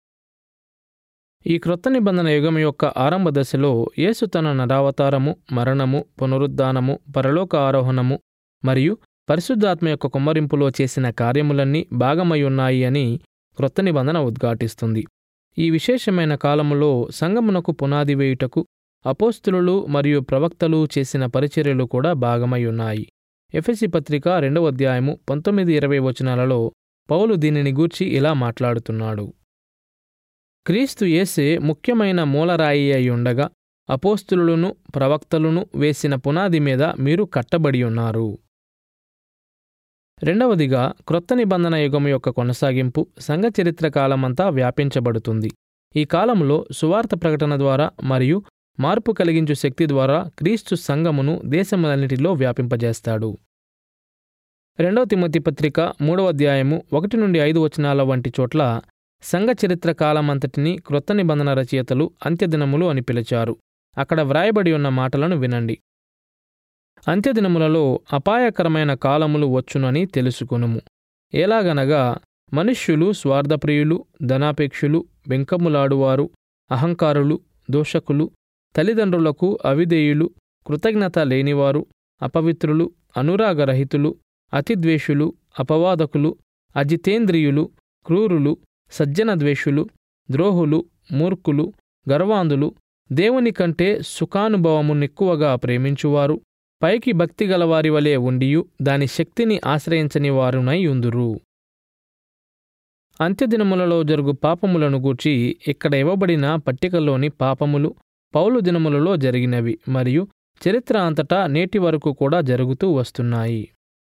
ఈ క్రొత్త నిబంధన యుగం యొక్క ఆరంభ దశలో యేసు తన నరావతారము మరణము పునరుద్ధానము పరలోక ఆరోహణము మరియు పరిశుద్ధాత్మ యొక్క కుమ్మరింపులో చేసిన కార్యములన్నీ భాగమై ఉన్నాయి అని క్రొత్త నిబంధన ఉద్ఘాటిస్తుంది ఈ విశేషమైన కాలములో సంగమునకు పునాది వేయుటకు అపోస్తులు మరియు ప్రవక్తలు చేసిన పరిచర్యలు కూడా భాగమై ఉన్నాయి ఎఫెసి పత్రిక రెండవ అధ్యాయము పంతొమ్మిది ఇరవై వచనాలలో పౌలు దీనిని గూర్చి ఇలా మాట్లాడుతున్నాడు క్రీస్తు యేసే ముఖ్యమైన మూలరాయి అయి ఉండగా అపోస్తులను ప్రవక్తలను వేసిన పునాది మీద మీరు కట్టబడి ఉన్నారు రెండవదిగా క్రొత్త నిబంధన యుగం యొక్క కొనసాగింపు సంఘ చరిత్ర కాలమంతా వ్యాపించబడుతుంది ఈ కాలంలో సువార్త ప్రకటన ద్వారా మరియు మార్పు కలిగించు శక్తి ద్వారా క్రీస్తు సంఘమును దేశములన్నిటిలో వ్యాపింపజేస్తాడు రెండవ తిమ్మతి పత్రిక మూడవ అధ్యాయము ఒకటి నుండి ఐదు వచనాల వంటి చోట్ల సంఘ చరిత్ర కాలమంతటిని క్రొత్త నిబంధన రచయితలు అంత్యదినములు అని పిలిచారు అక్కడ వ్రాయబడి ఉన్న మాటలను వినండి అంత్యదినములలో అపాయకరమైన కాలములు వచ్చునని తెలుసుకొనుము ఎలాగనగా మనుష్యులు స్వార్థప్రియులు ధనాపేక్షులు వెంకములాడువారు అహంకారులు దోషకులు తల్లిదండ్రులకు అవిధేయులు కృతజ్ఞత లేనివారు అపవిత్రులు అనురాగరహితులు అతిద్వేషులు అపవాదకులు అజితేంద్రియులు క్రూరులు సజ్జనద్వేషులు ద్రోహులు మూర్ఖులు గర్వాంధులు దేవుని కంటే సుఖానుభవమునెక్కువగా ప్రేమించువారు పైకి భక్తి గలవారి వలె ఉండియు దాని శక్తిని ఆశ్రయించని వారునై ఉందురు అంత్యదినములలో జరుగు పాపములను గూర్చి ఇక్కడ ఇవ్వబడిన పట్టికలోని పాపములు పౌలు దినములలో జరిగినవి మరియు చరిత్ర అంతటా నేటి వరకు కూడా జరుగుతూ వస్తున్నాయి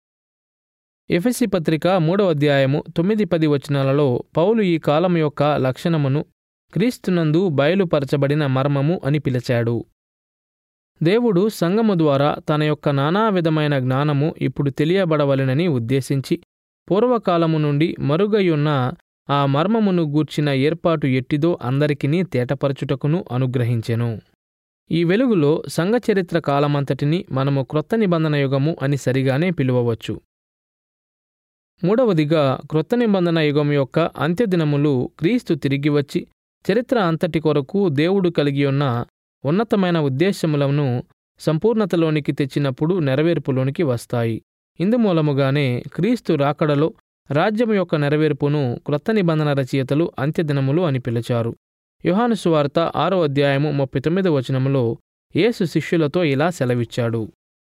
ఎఫెసి పత్రిక మూడవ అధ్యాయము తొమ్మిది పది వచనాలలో పౌలు ఈ కాలం యొక్క లక్షణమును క్రీస్తునందు బయలుపరచబడిన మర్మము అని పిలిచాడు దేవుడు సంగము ద్వారా తన యొక్క నానా విధమైన జ్ఞానము ఇప్పుడు తెలియబడవలెనని ఉద్దేశించి పూర్వకాలము నుండి మరుగయున్న ఆ మర్మమును గూర్చిన ఏర్పాటు ఎట్టిదో అందరికినీ తేటపరచుటకును అనుగ్రహించెను ఈ వెలుగులో సంఘ చరిత్ర కాలమంతటిని మనము క్రొత్త నిబంధన యుగము అని సరిగానే పిలువవచ్చు మూడవదిగా క్రొత్త నిబంధన యుగం యొక్క అంత్యదినములు క్రీస్తు తిరిగి వచ్చి చరిత్ర అంతటి కొరకు దేవుడు కలిగి ఉన్న ఉన్నతమైన ఉద్దేశములను సంపూర్ణతలోనికి తెచ్చినప్పుడు నెరవేర్పులోనికి వస్తాయి ఇందుమూలముగానే క్రీస్తు రాకడలో రాజ్యం యొక్క నెరవేర్పును క్రొత్త నిబంధన రచయితలు అంత్యదినములు అని పిలిచారు యోహాను సువార్త ఆరో అధ్యాయము ముప్పై తొమ్మిది వచనములో యేసు శిష్యులతో ఇలా సెలవిచ్చాడు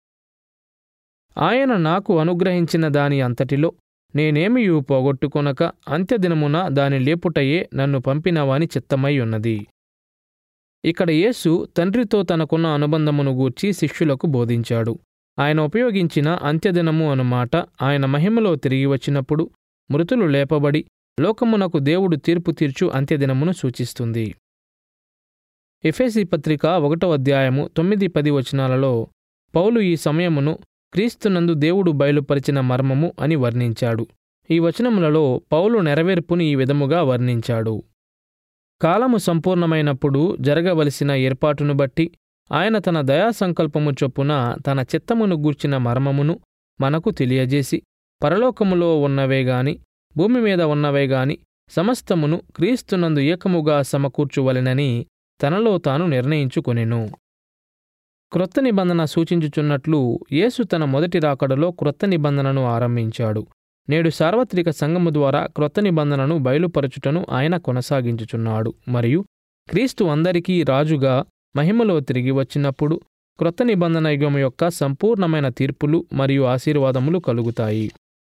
ఆయన నాకు అనుగ్రహించిన దాని అంతటిలో నేనేమియూ పోగొట్టుకొనక అంత్యదినమున దాని లేపుటయే నన్ను పంపినవాని చిత్తమై ఉన్నది ఇక్కడ యేసు తండ్రితో తనకున్న అనుబంధమును గూర్చి శిష్యులకు బోధించాడు ఆయన ఉపయోగించిన అంత్యదినము అను మాట ఆయన మహిమలో తిరిగి వచ్చినప్పుడు మృతులు లేపబడి లోకమునకు దేవుడు తీర్పు తీర్చు అంత్యదినమును సూచిస్తుంది ఎఫేసి పత్రిక ఒకటో అధ్యాయము తొమ్మిది పది వచనాలలో పౌలు ఈ సమయమును క్రీస్తునందు దేవుడు బయలుపరిచిన మర్మము అని వర్ణించాడు ఈ వచనములలో పౌలు నెరవేర్పుని ఈ విధముగా వర్ణించాడు కాలము సంపూర్ణమైనప్పుడు జరగవలసిన ఏర్పాటును బట్టి ఆయన తన దయాసంకల్పము చొప్పున తన చిత్తమును గూర్చిన మర్మమును మనకు తెలియజేసి పరలోకములో ఉన్నవే గాని భూమి మీద ఉన్నవే గాని సమస్తమును క్రీస్తునందు ఏకముగా సమకూర్చువలెనని తనలో తాను నిర్ణయించుకొనెను క్రొత్త నిబంధన సూచించుచున్నట్లు యేసు తన మొదటి రాకడలో క్రొత్త నిబంధనను ఆరంభించాడు నేడు సార్వత్రిక సంఘము ద్వారా క్రొత్త నిబంధనను బయలుపరచుటను ఆయన కొనసాగించుచున్నాడు మరియు క్రీస్తు అందరికీ రాజుగా మహిమలో తిరిగి వచ్చినప్పుడు క్రొత్త నిబంధన యుగం యొక్క సంపూర్ణమైన తీర్పులు మరియు ఆశీర్వాదములు కలుగుతాయి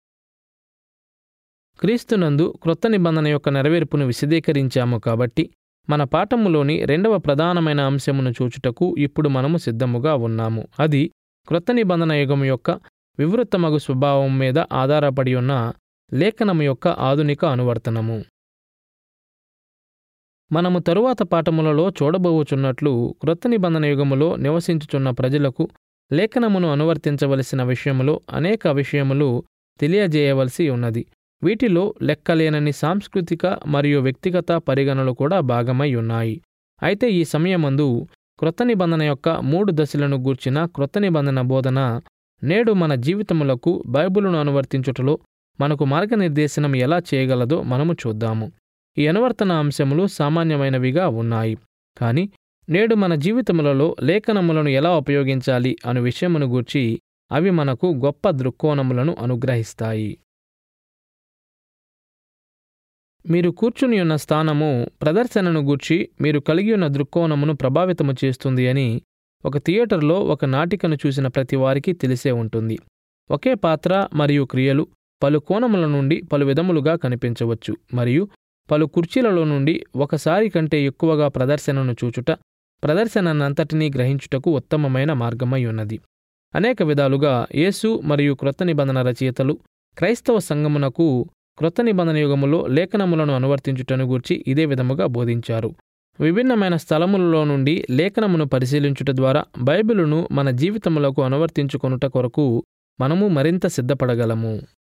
క్రీస్తునందు క్రొత్త నిబంధన యొక్క నెరవేర్పును విశదీకరించాము కాబట్టి మన పాఠములోని రెండవ ప్రధానమైన అంశమును చూచుటకు ఇప్పుడు మనము సిద్ధముగా ఉన్నాము అది క్రొత్త నిబంధన యుగం యొక్క వివృత్తమగు స్వభావం మీద ఆధారపడి ఉన్న లేఖనము యొక్క ఆధునిక అనువర్తనము మనము తరువాత పాఠములలో చూడబోచున్నట్లు క్రొత్త నిబంధన యుగములో నివసించుచున్న ప్రజలకు లేఖనమును అనువర్తించవలసిన విషయములో అనేక విషయములు తెలియజేయవలసి ఉన్నది వీటిలో లెక్కలేనని సాంస్కృతిక మరియు వ్యక్తిగత పరిగణలు కూడా భాగమై ఉన్నాయి అయితే ఈ సమయమందు క్రొత్త నిబంధన యొక్క మూడు దశలను గూర్చిన క్రొత్త నిబంధన బోధన నేడు మన జీవితములకు బైబిలును అనువర్తించుటలో మనకు మార్గనిర్దేశనం ఎలా చేయగలదో మనము చూద్దాము ఈ అనువర్తన అంశములు సామాన్యమైనవిగా ఉన్నాయి కానీ నేడు మన జీవితములలో లేఖనములను ఎలా ఉపయోగించాలి అను విషయమును గూర్చి అవి మనకు గొప్ప దృక్కోణములను అనుగ్రహిస్తాయి మీరు కూర్చుని ఉన్న స్థానము ప్రదర్శనను గూర్చి మీరు కలిగి ఉన్న దృక్కోణమును ప్రభావితము చేస్తుంది అని ఒక థియేటర్లో ఒక నాటికను చూసిన ప్రతి వారికి తెలిసే ఉంటుంది ఒకే పాత్ర మరియు క్రియలు పలు కోణముల నుండి పలు విధములుగా కనిపించవచ్చు మరియు పలు కుర్చీలలో నుండి ఒకసారి కంటే ఎక్కువగా ప్రదర్శనను చూచుట ప్రదర్శననంతటినీ గ్రహించుటకు ఉత్తమమైన మార్గమై ఉన్నది అనేక విధాలుగా యేసు మరియు క్రొత్త నిబంధన రచయితలు క్రైస్తవ సంఘమునకు క్రొత్త నిబంధన యుగములో లేఖనములను అనువర్తించుటను గూర్చి ఇదే విధముగా బోధించారు విభిన్నమైన స్థలములలో నుండి లేఖనమును పరిశీలించుట ద్వారా బైబిలును మన జీవితములకు అనువర్తించుకొనుట కొరకు మనము మరింత సిద్ధపడగలము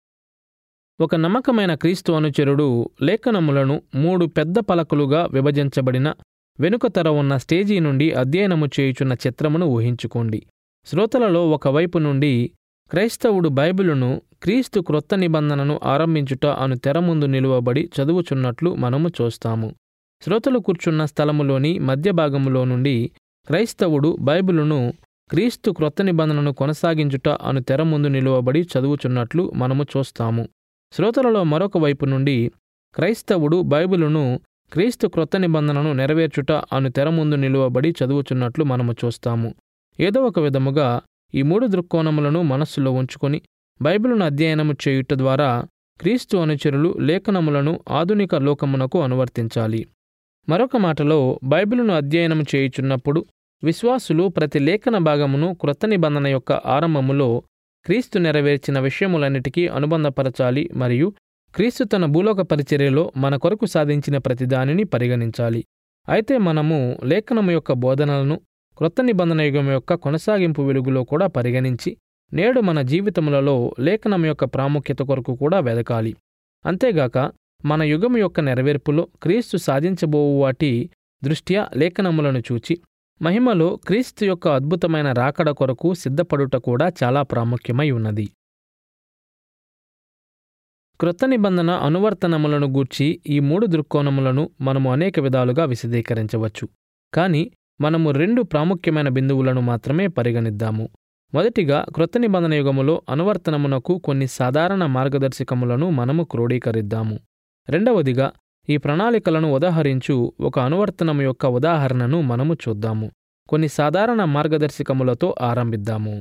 ఒక నమ్మకమైన క్రీస్తు అనుచరుడు లేఖనములను మూడు పెద్ద పలకలుగా విభజించబడిన వెనుకతర ఉన్న స్టేజీ నుండి అధ్యయనము చేయుచున్న చిత్రమును ఊహించుకోండి శ్రోతలలో ఒకవైపు నుండి క్రైస్తవుడు బైబిలును క్రీస్తు క్రొత్త నిబంధనను ఆరంభించుట అను తెర ముందు నిలువబడి చదువుచున్నట్లు మనము చూస్తాము శ్రోతలు కూర్చున్న స్థలములోని మధ్య భాగములో నుండి క్రైస్తవుడు బైబిలును క్రీస్తు క్రొత్త నిబంధనను కొనసాగించుట అను తెర ముందు నిలువబడి చదువుచున్నట్లు మనము చూస్తాము శ్రోతలలో మరొక వైపు నుండి క్రైస్తవుడు బైబిలును క్రీస్తు క్రొత్త నిబంధనను నెరవేర్చుట అను తెర ముందు నిలువబడి చదువుచున్నట్లు మనము చూస్తాము ఏదో ఒక విధముగా ఈ మూడు దృక్కోణములను మనస్సులో ఉంచుకొని బైబిలును అధ్యయనము చేయుట ద్వారా క్రీస్తు అనుచరులు లేఖనములను ఆధునిక లోకమునకు అనువర్తించాలి మరొక మాటలో బైబిలును అధ్యయనం చేయుచున్నప్పుడు విశ్వాసులు ప్రతి లేఖన భాగమును క్రొత్త నిబంధన యొక్క ఆరంభములో క్రీస్తు నెరవేర్చిన విషయములన్నిటికీ అనుబంధపరచాలి మరియు క్రీస్తు తన భూలోక పరిచర్యలో మన కొరకు సాధించిన ప్రతిదానిని పరిగణించాలి అయితే మనము లేఖనము యొక్క బోధనలను క్రొత్త నిబంధన యుగం యొక్క కొనసాగింపు వెలుగులో కూడా పరిగణించి నేడు మన జీవితములలో లేఖనం యొక్క ప్రాముఖ్యత కొరకు కూడా వెదకాలి అంతేగాక మన యుగం యొక్క నెరవేర్పులో క్రీస్తు సాధించబోవు వాటి దృష్ట్యా లేఖనములను చూచి మహిమలో క్రీస్తు యొక్క అద్భుతమైన రాకడ కొరకు సిద్ధపడుట కూడా చాలా ప్రాముఖ్యమై ఉన్నది క్రొత్త నిబంధన అనువర్తనములను గూర్చి ఈ మూడు దృక్కోణములను మనము అనేక విధాలుగా విశదీకరించవచ్చు కానీ మనము రెండు ప్రాముఖ్యమైన బిందువులను మాత్రమే పరిగణిద్దాము మొదటిగా క్రొత్త నిబంధన యుగములో అనువర్తనమునకు కొన్ని సాధారణ మార్గదర్శకములను మనము క్రోడీకరిద్దాము రెండవదిగా ఈ ప్రణాళికలను ఉదాహరించు ఒక అనువర్తనము యొక్క ఉదాహరణను మనము చూద్దాము కొన్ని సాధారణ మార్గదర్శకములతో ఆరంభిద్దాము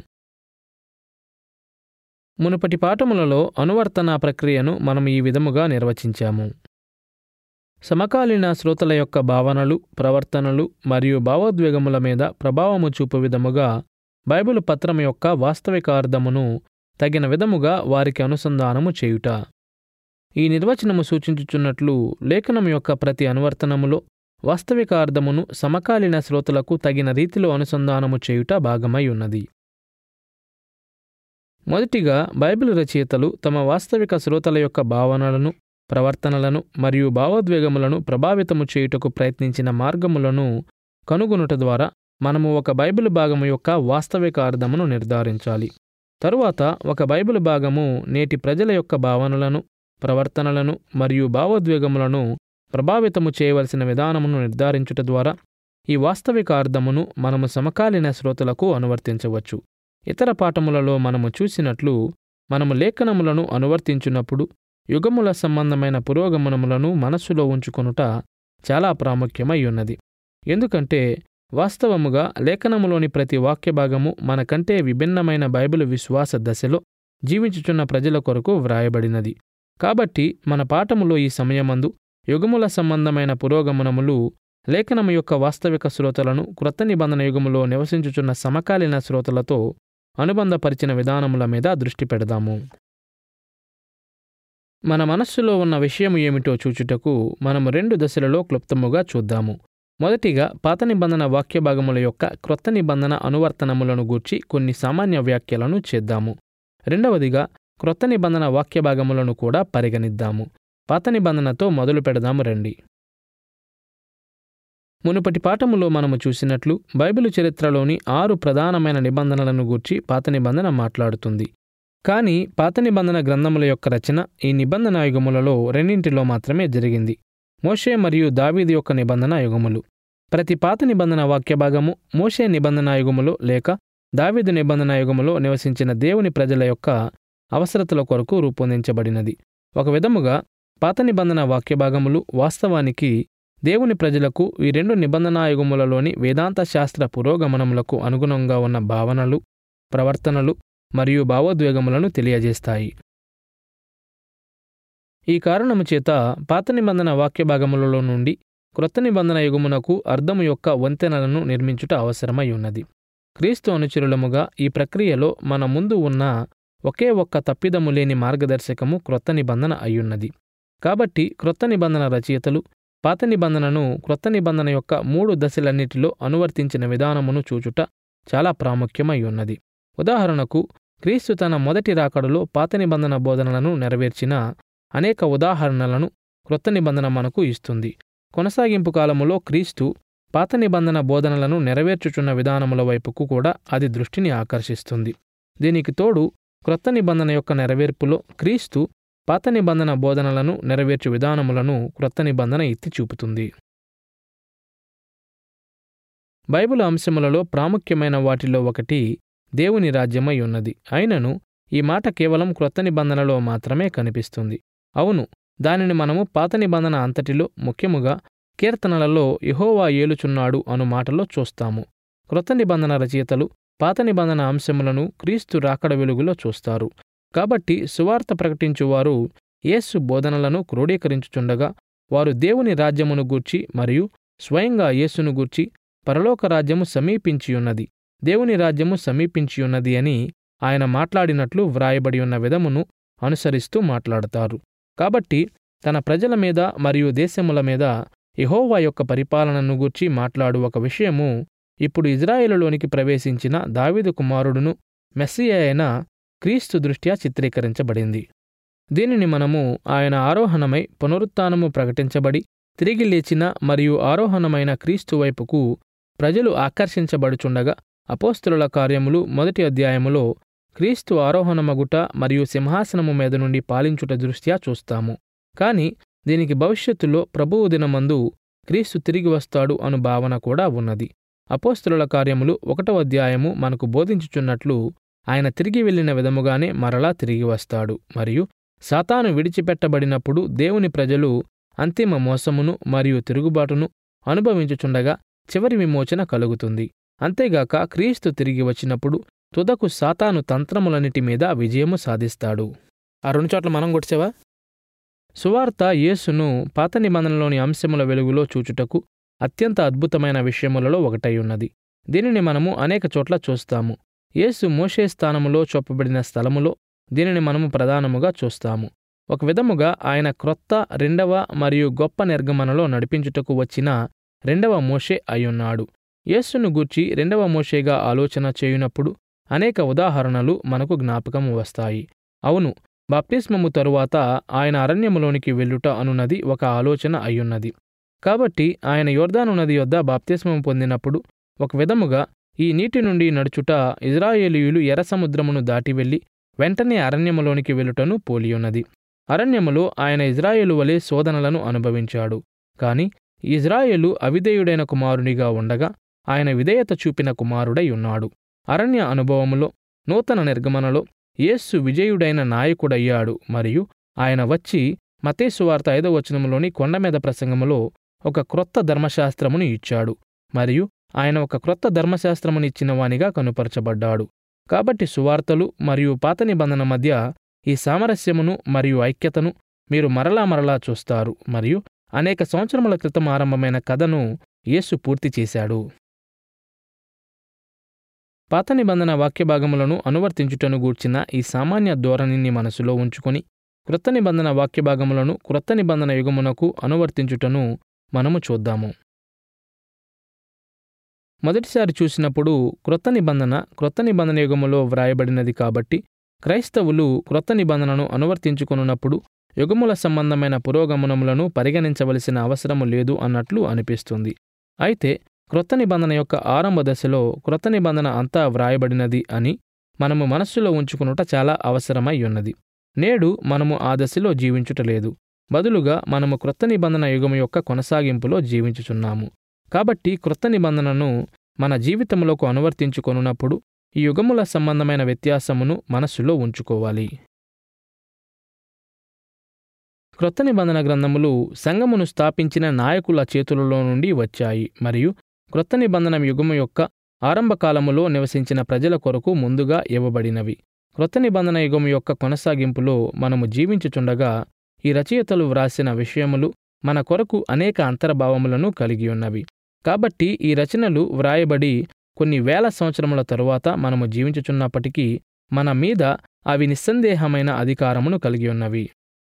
మునుపటి పాఠములలో అనువర్తన ప్రక్రియను మనం ఈ విధముగా నిర్వచించాము సమకాలీన శ్రోతల యొక్క భావనలు ప్రవర్తనలు మరియు భావోద్వేగముల మీద ప్రభావము చూపు విధముగా బైబిల్ పత్రం యొక్క వాస్తవిక అర్థమును తగిన విధముగా వారికి అనుసంధానము చేయుట ఈ నిర్వచనము సూచించుచున్నట్లు లేఖనం యొక్క ప్రతి అనువర్తనములో వాస్తవిక అర్థమును సమకాలీన శ్రోతలకు తగిన రీతిలో అనుసంధానము చేయుట భాగమై ఉన్నది మొదటిగా బైబిల్ రచయితలు తమ వాస్తవిక శ్రోతల యొక్క భావనలను ప్రవర్తనలను మరియు భావోద్వేగములను ప్రభావితము చేయుటకు ప్రయత్నించిన మార్గములను కనుగొనుట ద్వారా మనము ఒక బైబిల్ భాగము యొక్క వాస్తవిక అర్థమును నిర్ధారించాలి తరువాత ఒక బైబిల్ భాగము నేటి ప్రజల యొక్క భావనలను ప్రవర్తనలను మరియు భావోద్వేగములను ప్రభావితము చేయవలసిన విధానమును నిర్ధారించుట ద్వారా ఈ వాస్తవిక అర్థమును మనము సమకాలీన శ్రోతలకు అనువర్తించవచ్చు ఇతర పాఠములలో మనము చూసినట్లు మనము లేఖనములను అనువర్తించున్నప్పుడు యుగముల సంబంధమైన పురోగమనములను మనస్సులో ఉంచుకొనుట చాలా ప్రాముఖ్యమై ఉన్నది ఎందుకంటే వాస్తవముగా లేఖనములోని ప్రతి వాక్య భాగము మనకంటే విభిన్నమైన బైబిల్ విశ్వాస దశలో జీవించుచున్న ప్రజల కొరకు వ్రాయబడినది కాబట్టి మన పాఠములో ఈ సమయమందు యుగముల సంబంధమైన పురోగమనములు లేఖనము యొక్క వాస్తవిక శ్రోతలను క్రొత్త నిబంధన యుగములో నివసించుచున్న సమకాలీన శ్రోతలతో అనుబంధపరిచిన విధానముల మీద దృష్టి పెడదాము మన మనస్సులో ఉన్న విషయం ఏమిటో చూచుటకు మనము రెండు దశలలో క్లుప్తముగా చూద్దాము మొదటిగా పాత నిబంధన వాక్య భాగముల యొక్క క్రొత్త నిబంధన అనువర్తనములను గూర్చి కొన్ని సామాన్య వ్యాఖ్యలను చేద్దాము రెండవదిగా క్రొత్త నిబంధన వాక్య భాగములను కూడా పరిగణిద్దాము పాత నిబంధనతో మొదలు పెడదాము రండి మునుపటి పాఠములో మనము చూసినట్లు బైబిలు చరిత్రలోని ఆరు ప్రధానమైన నిబంధనలను గూర్చి పాత నిబంధన మాట్లాడుతుంది కానీ పాత నిబంధన గ్రంథముల యొక్క రచన ఈ నిబంధన యుగములలో రెండింటిలో మాత్రమే జరిగింది మోషే మరియు దావీది యొక్క నిబంధన యుగములు ప్రతి పాత నిబంధన వాక్య భాగము మోషే నిబంధన యుగములో లేక దావీదు నిబంధన యుగములో నివసించిన దేవుని ప్రజల యొక్క అవసరతల కొరకు రూపొందించబడినది ఒక విధముగా పాత నిబంధన వాక్య భాగములు వాస్తవానికి దేవుని ప్రజలకు ఈ రెండు నిబంధనాయుగములలోని వేదాంత శాస్త్ర పురోగమనములకు అనుగుణంగా ఉన్న భావనలు ప్రవర్తనలు మరియు భావోద్వేగములను తెలియజేస్తాయి ఈ కారణము చేత పాత నిబంధన వాక్య భాగములలో నుండి క్రొత్త నిబంధన యుగమునకు అర్థము యొక్క వంతెనలను నిర్మించుట అవసరమై ఉన్నది క్రీస్తు అనుచరులముగా ఈ ప్రక్రియలో మన ముందు ఉన్న ఒకే ఒక్క తప్పిదము లేని మార్గదర్శకము క్రొత్త నిబంధన అయ్యున్నది కాబట్టి క్రొత్త నిబంధన రచయితలు పాత నిబంధనను క్రొత్త నిబంధన యొక్క మూడు దశలన్నిటిలో అనువర్తించిన విధానమును చూచుట చాలా ప్రాముఖ్యమై ఉన్నది ఉదాహరణకు క్రీస్తు తన మొదటి రాకడలో పాత నిబంధన బోధనలను నెరవేర్చిన అనేక ఉదాహరణలను క్రొత్త నిబంధన మనకు ఇస్తుంది కొనసాగింపు కాలములో క్రీస్తు పాత నిబంధన బోధనలను నెరవేర్చుచున్న విధానముల వైపుకు కూడా అది దృష్టిని ఆకర్షిస్తుంది దీనికి తోడు క్రొత్త నిబంధన యొక్క నెరవేర్పులో క్రీస్తు పాత నిబంధన బోధనలను నెరవేర్చు విధానములను క్రొత్త నిబంధన ఎత్తి చూపుతుంది బైబిల్ అంశములలో ప్రాముఖ్యమైన వాటిలో ఒకటి దేవుని రాజ్యమై ఉన్నది అయినను ఈ మాట కేవలం క్రొత్త నిబంధనలో మాత్రమే కనిపిస్తుంది అవును దానిని మనము పాత నిబంధన అంతటిలో ముఖ్యముగా కీర్తనలలో యహోవా ఏలుచున్నాడు అను మాటలో చూస్తాము క్రొత్త నిబంధన రచయితలు పాత నిబంధన అంశములను క్రీస్తు రాకడ వెలుగులో చూస్తారు కాబట్టి సువార్త ప్రకటించువారు యేసు బోధనలను క్రోడీకరించుచుండగా వారు దేవుని రాజ్యమును గూర్చి మరియు స్వయంగా యేసును గూర్చి పరలోక రాజ్యము సమీపించియున్నది దేవుని రాజ్యము సమీపించియున్నది అని ఆయన మాట్లాడినట్లు వ్రాయబడి ఉన్న విధమును అనుసరిస్తూ మాట్లాడతారు కాబట్టి తన ప్రజల మీద మరియు దేశముల మీద యెహోవా యొక్క పరిపాలనను గూర్చి మాట్లాడు ఒక విషయము ఇప్పుడు ఇజ్రాయేలులోనికి ప్రవేశించిన దావీదు కుమారుడును మెస్సియ అయిన క్రీస్తు దృష్ట్యా చిత్రీకరించబడింది దీనిని మనము ఆయన ఆరోహణమై పునరుత్నము ప్రకటించబడి తిరిగి లేచిన మరియు ఆరోహణమైన క్రీస్తు వైపుకు ప్రజలు ఆకర్షించబడుచుండగా అపోస్తుల కార్యములు మొదటి అధ్యాయములో క్రీస్తు ఆరోహణమగుట మరియు సింహాసనము మీద నుండి పాలించుట దృష్ట్యా చూస్తాము కాని దీనికి భవిష్యత్తులో ప్రభువు దినమందు క్రీస్తు తిరిగి వస్తాడు అను భావన కూడా ఉన్నది అపోస్తుల కార్యములు ఒకటవ అధ్యాయము మనకు బోధించుచున్నట్లు ఆయన తిరిగి వెళ్ళిన విధముగానే మరలా తిరిగి వస్తాడు మరియు సాతాను విడిచిపెట్టబడినప్పుడు దేవుని ప్రజలు అంతిమ మోసమును మరియు తిరుగుబాటును అనుభవించుచుండగా చివరి విమోచన కలుగుతుంది అంతేగాక క్రీస్తు తిరిగి వచ్చినప్పుడు తుదకు సాతాను తంత్రములన్నిటి మీద విజయము సాధిస్తాడు ఆ రెండు చోట్ల మనం కొట్టావా సువార్త యేసును పాత నిబంధనలోని అంశముల వెలుగులో చూచుటకు అత్యంత అద్భుతమైన విషయములలో ఒకటై ఉన్నది దీనిని మనము అనేక చోట్ల చూస్తాము యేసు మోషే స్థానములో చూపబడిన స్థలములో దీనిని మనము ప్రధానముగా చూస్తాము ఒక విధముగా ఆయన క్రొత్త రెండవ మరియు గొప్ప నిర్గమనలో నడిపించుటకు వచ్చిన రెండవ మోషే అయ్యున్నాడు యేసును గూర్చి రెండవ మోషేగా ఆలోచన చేయునప్పుడు అనేక ఉదాహరణలు మనకు జ్ఞాపకము వస్తాయి అవును బాప్తిస్మము తరువాత ఆయన అరణ్యములోనికి వెళ్ళుట అనున్నది ఒక ఆలోచన అయ్యున్నది కాబట్టి ఆయన యోర్దాను నది యొద్ద బాప్తిస్మము పొందినప్పుడు ఒక విధముగా ఈ నీటి నుండి నడుచుట ఇజ్రాయేలీయులు ఎర్ర సముద్రమును దాటి వెళ్ళి వెంటనే అరణ్యములోనికి వెళ్ళుటను పోలియున్నది అరణ్యములో ఆయన ఇజ్రాయేలు వలె శోధనలను అనుభవించాడు కాని ఇజ్రాయేలు అవిధేయుడైన కుమారునిగా ఉండగా ఆయన విధేయత చూపిన కుమారుడై ఉన్నాడు అరణ్య అనుభవములో నూతన నిర్గమనలో యేస్సు విజయుడైన నాయకుడయ్యాడు మరియు ఆయన వచ్చి మతేసువార్త ఐదవ వచనములోని కొండమీద ప్రసంగములో ఒక క్రొత్త ధర్మశాస్త్రమును ఇచ్చాడు మరియు ఆయన ఒక క్రొత్త ధర్మశాస్త్రమును ఇచ్చిన వానిగా కనుపరచబడ్డాడు కాబట్టి సువార్తలు మరియు పాత నిబంధన మధ్య ఈ సామరస్యమును మరియు ఐక్యతను మీరు మరలా మరలా చూస్తారు మరియు అనేక సంవత్సరముల క్రితం ఆరంభమైన కథను యేసు పూర్తి చేశాడు పాత నిబంధన వాక్యభాగములను అనువర్తించుటను గూర్చిన ఈ సామాన్య ధోరణిని మనసులో ఉంచుకొని క్రొత్త నిబంధన వాక్యభాగములను క్రొత్త నిబంధన యుగమునకు అనువర్తించుటను మనము చూద్దాము మొదటిసారి చూసినప్పుడు క్రొత్త నిబంధన క్రొత్త నిబంధన యుగములో వ్రాయబడినది కాబట్టి క్రైస్తవులు క్రొత్త నిబంధనను అనువర్తించుకొనున్నప్పుడు యుగముల సంబంధమైన పురోగమనములను పరిగణించవలసిన అవసరము లేదు అన్నట్లు అనిపిస్తుంది అయితే క్రొత్త నిబంధన యొక్క ఆరంభ దశలో క్రొత్త నిబంధన అంతా వ్రాయబడినది అని మనము మనస్సులో ఉంచుకునుట చాలా అవసరమై ఉన్నది నేడు మనము ఆ దశలో జీవించుటలేదు బదులుగా మనము క్రొత్త నిబంధన యుగము యొక్క కొనసాగింపులో జీవించుచున్నాము కాబట్టి క్రొత్త నిబంధనను మన జీవితంలోకి అనువర్తించుకొనున్నప్పుడు ఈ యుగముల సంబంధమైన వ్యత్యాసమును మనస్సులో ఉంచుకోవాలి క్రొత్త నిబంధన గ్రంథములు సంఘమును స్థాపించిన నాయకుల చేతులలో నుండి వచ్చాయి మరియు క్రొత్త నిబంధన యుగము యొక్క ఆరంభకాలములో నివసించిన ప్రజల కొరకు ముందుగా ఇవ్వబడినవి క్రొత్త నిబంధన యుగము యొక్క కొనసాగింపులో మనము జీవించుచుండగా ఈ రచయితలు వ్రాసిన విషయములు మన కొరకు అనేక అంతర్భావములను కలిగి ఉన్నవి కాబట్టి ఈ రచనలు వ్రాయబడి కొన్ని వేల సంవత్సరముల తరువాత మనము జీవించుచున్నప్పటికీ మన మీద అవి నిస్సందేహమైన అధికారమును కలిగి ఉన్నవి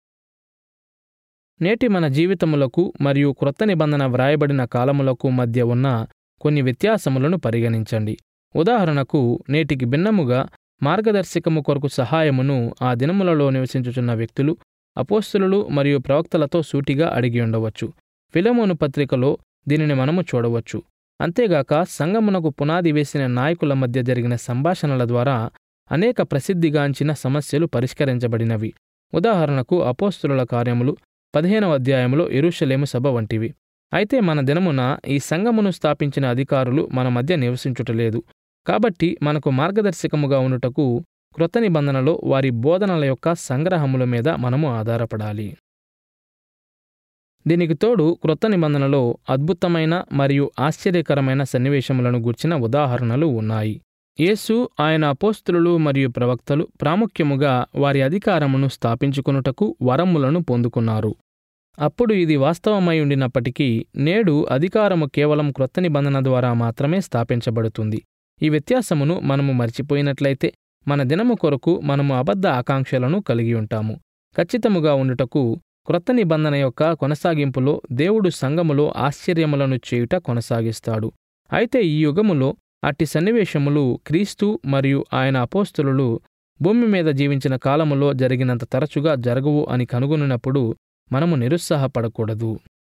నేటి మన జీవితములకు మరియు క్రొత్త నిబంధన వ్రాయబడిన కాలములకు మధ్య ఉన్న కొన్ని వ్యత్యాసములను పరిగణించండి ఉదాహరణకు నేటికి భిన్నముగా మార్గదర్శకము కొరకు సహాయమును ఆ దినములలో నివసించుచున్న వ్యక్తులు అపోస్తులు మరియు ప్రవక్తలతో సూటిగా అడిగి ఉండవచ్చు ఫిలమోను పత్రికలో దీనిని మనము చూడవచ్చు అంతేగాక సంగమునకు పునాది వేసిన నాయకుల మధ్య జరిగిన సంభాషణల ద్వారా అనేక ప్రసిద్ధిగాంచిన సమస్యలు పరిష్కరించబడినవి ఉదాహరణకు అపోస్తుల కార్యములు పదిహేనవ అధ్యాయంలో ఎరుషలేము సభ వంటివి అయితే మన దినమున ఈ సంఘమును స్థాపించిన అధికారులు మన మధ్య నివసించుటలేదు కాబట్టి మనకు మార్గదర్శకముగా ఉండుటకు క్రొత్త నిబంధనలో వారి బోధనల యొక్క సంగ్రహముల మీద మనము ఆధారపడాలి దీనికి తోడు క్రొత్త నిబంధనలో అద్భుతమైన మరియు ఆశ్చర్యకరమైన సన్నివేశములను గూర్చిన ఉదాహరణలు ఉన్నాయి యేసు ఆయన అపోస్తులు మరియు ప్రవక్తలు ప్రాముఖ్యముగా వారి అధికారమును స్థాపించుకొనుటకు వరములను పొందుకున్నారు అప్పుడు ఇది వాస్తవమై ఉండినప్పటికీ నేడు అధికారము కేవలం క్రొత్త నిబంధన ద్వారా మాత్రమే స్థాపించబడుతుంది ఈ వ్యత్యాసమును మనము మర్చిపోయినట్లయితే మన దినము కొరకు మనము అబద్ధ ఆకాంక్షలను కలిగి ఉంటాము ఖచ్చితముగా ఉండుటకు క్రొత్త నిబంధన యొక్క కొనసాగింపులో దేవుడు సంఘములో ఆశ్చర్యములను చేయుట కొనసాగిస్తాడు అయితే ఈ యుగములో అట్టి సన్నివేశములు క్రీస్తు మరియు ఆయన అపోస్తులు భూమి మీద జీవించిన కాలములో జరిగినంత తరచుగా జరగవు అని కనుగొనినప్పుడు మనము నిరుత్సాహపడకూడదు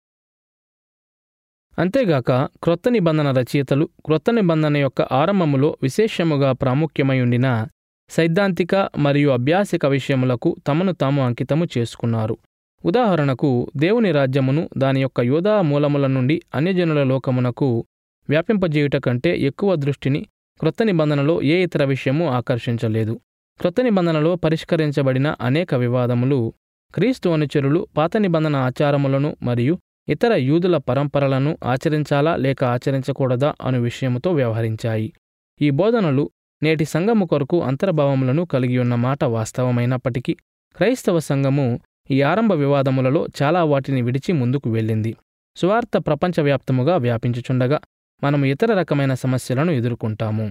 అంతేగాక క్రొత్త నిబంధన రచయితలు క్రొత్త నిబంధన యొక్క ఆరంభములో విశేషముగా ప్రాముఖ్యమై ఉండిన సైద్ధాంతిక మరియు అభ్యాసిక విషయములకు తమను తాము అంకితము చేసుకున్నారు ఉదాహరణకు దేవుని రాజ్యమును దాని యొక్క యోధా మూలముల నుండి అన్యజనుల లోకమునకు వ్యాపింపజేయుట కంటే ఎక్కువ దృష్టిని క్రొత్త నిబంధనలో ఏ ఇతర విషయము ఆకర్షించలేదు క్రొత్త నిబంధనలో పరిష్కరించబడిన అనేక వివాదములు క్రీస్తు అనుచరులు పాత నిబంధన ఆచారములను మరియు ఇతర యూదుల పరంపరలను ఆచరించాలా లేక ఆచరించకూడదా అను విషయముతో వ్యవహరించాయి ఈ బోధనలు నేటి సంఘము కొరకు అంతర్భావములను కలిగి ఉన్న మాట వాస్తవమైనప్పటికీ క్రైస్తవ సంఘము ఈ ఆరంభ వివాదములలో చాలా వాటిని విడిచి ముందుకు వెళ్ళింది సువార్త ప్రపంచవ్యాప్తముగా వ్యాపించుచుండగా మనం ఇతర రకమైన సమస్యలను ఎదుర్కొంటాము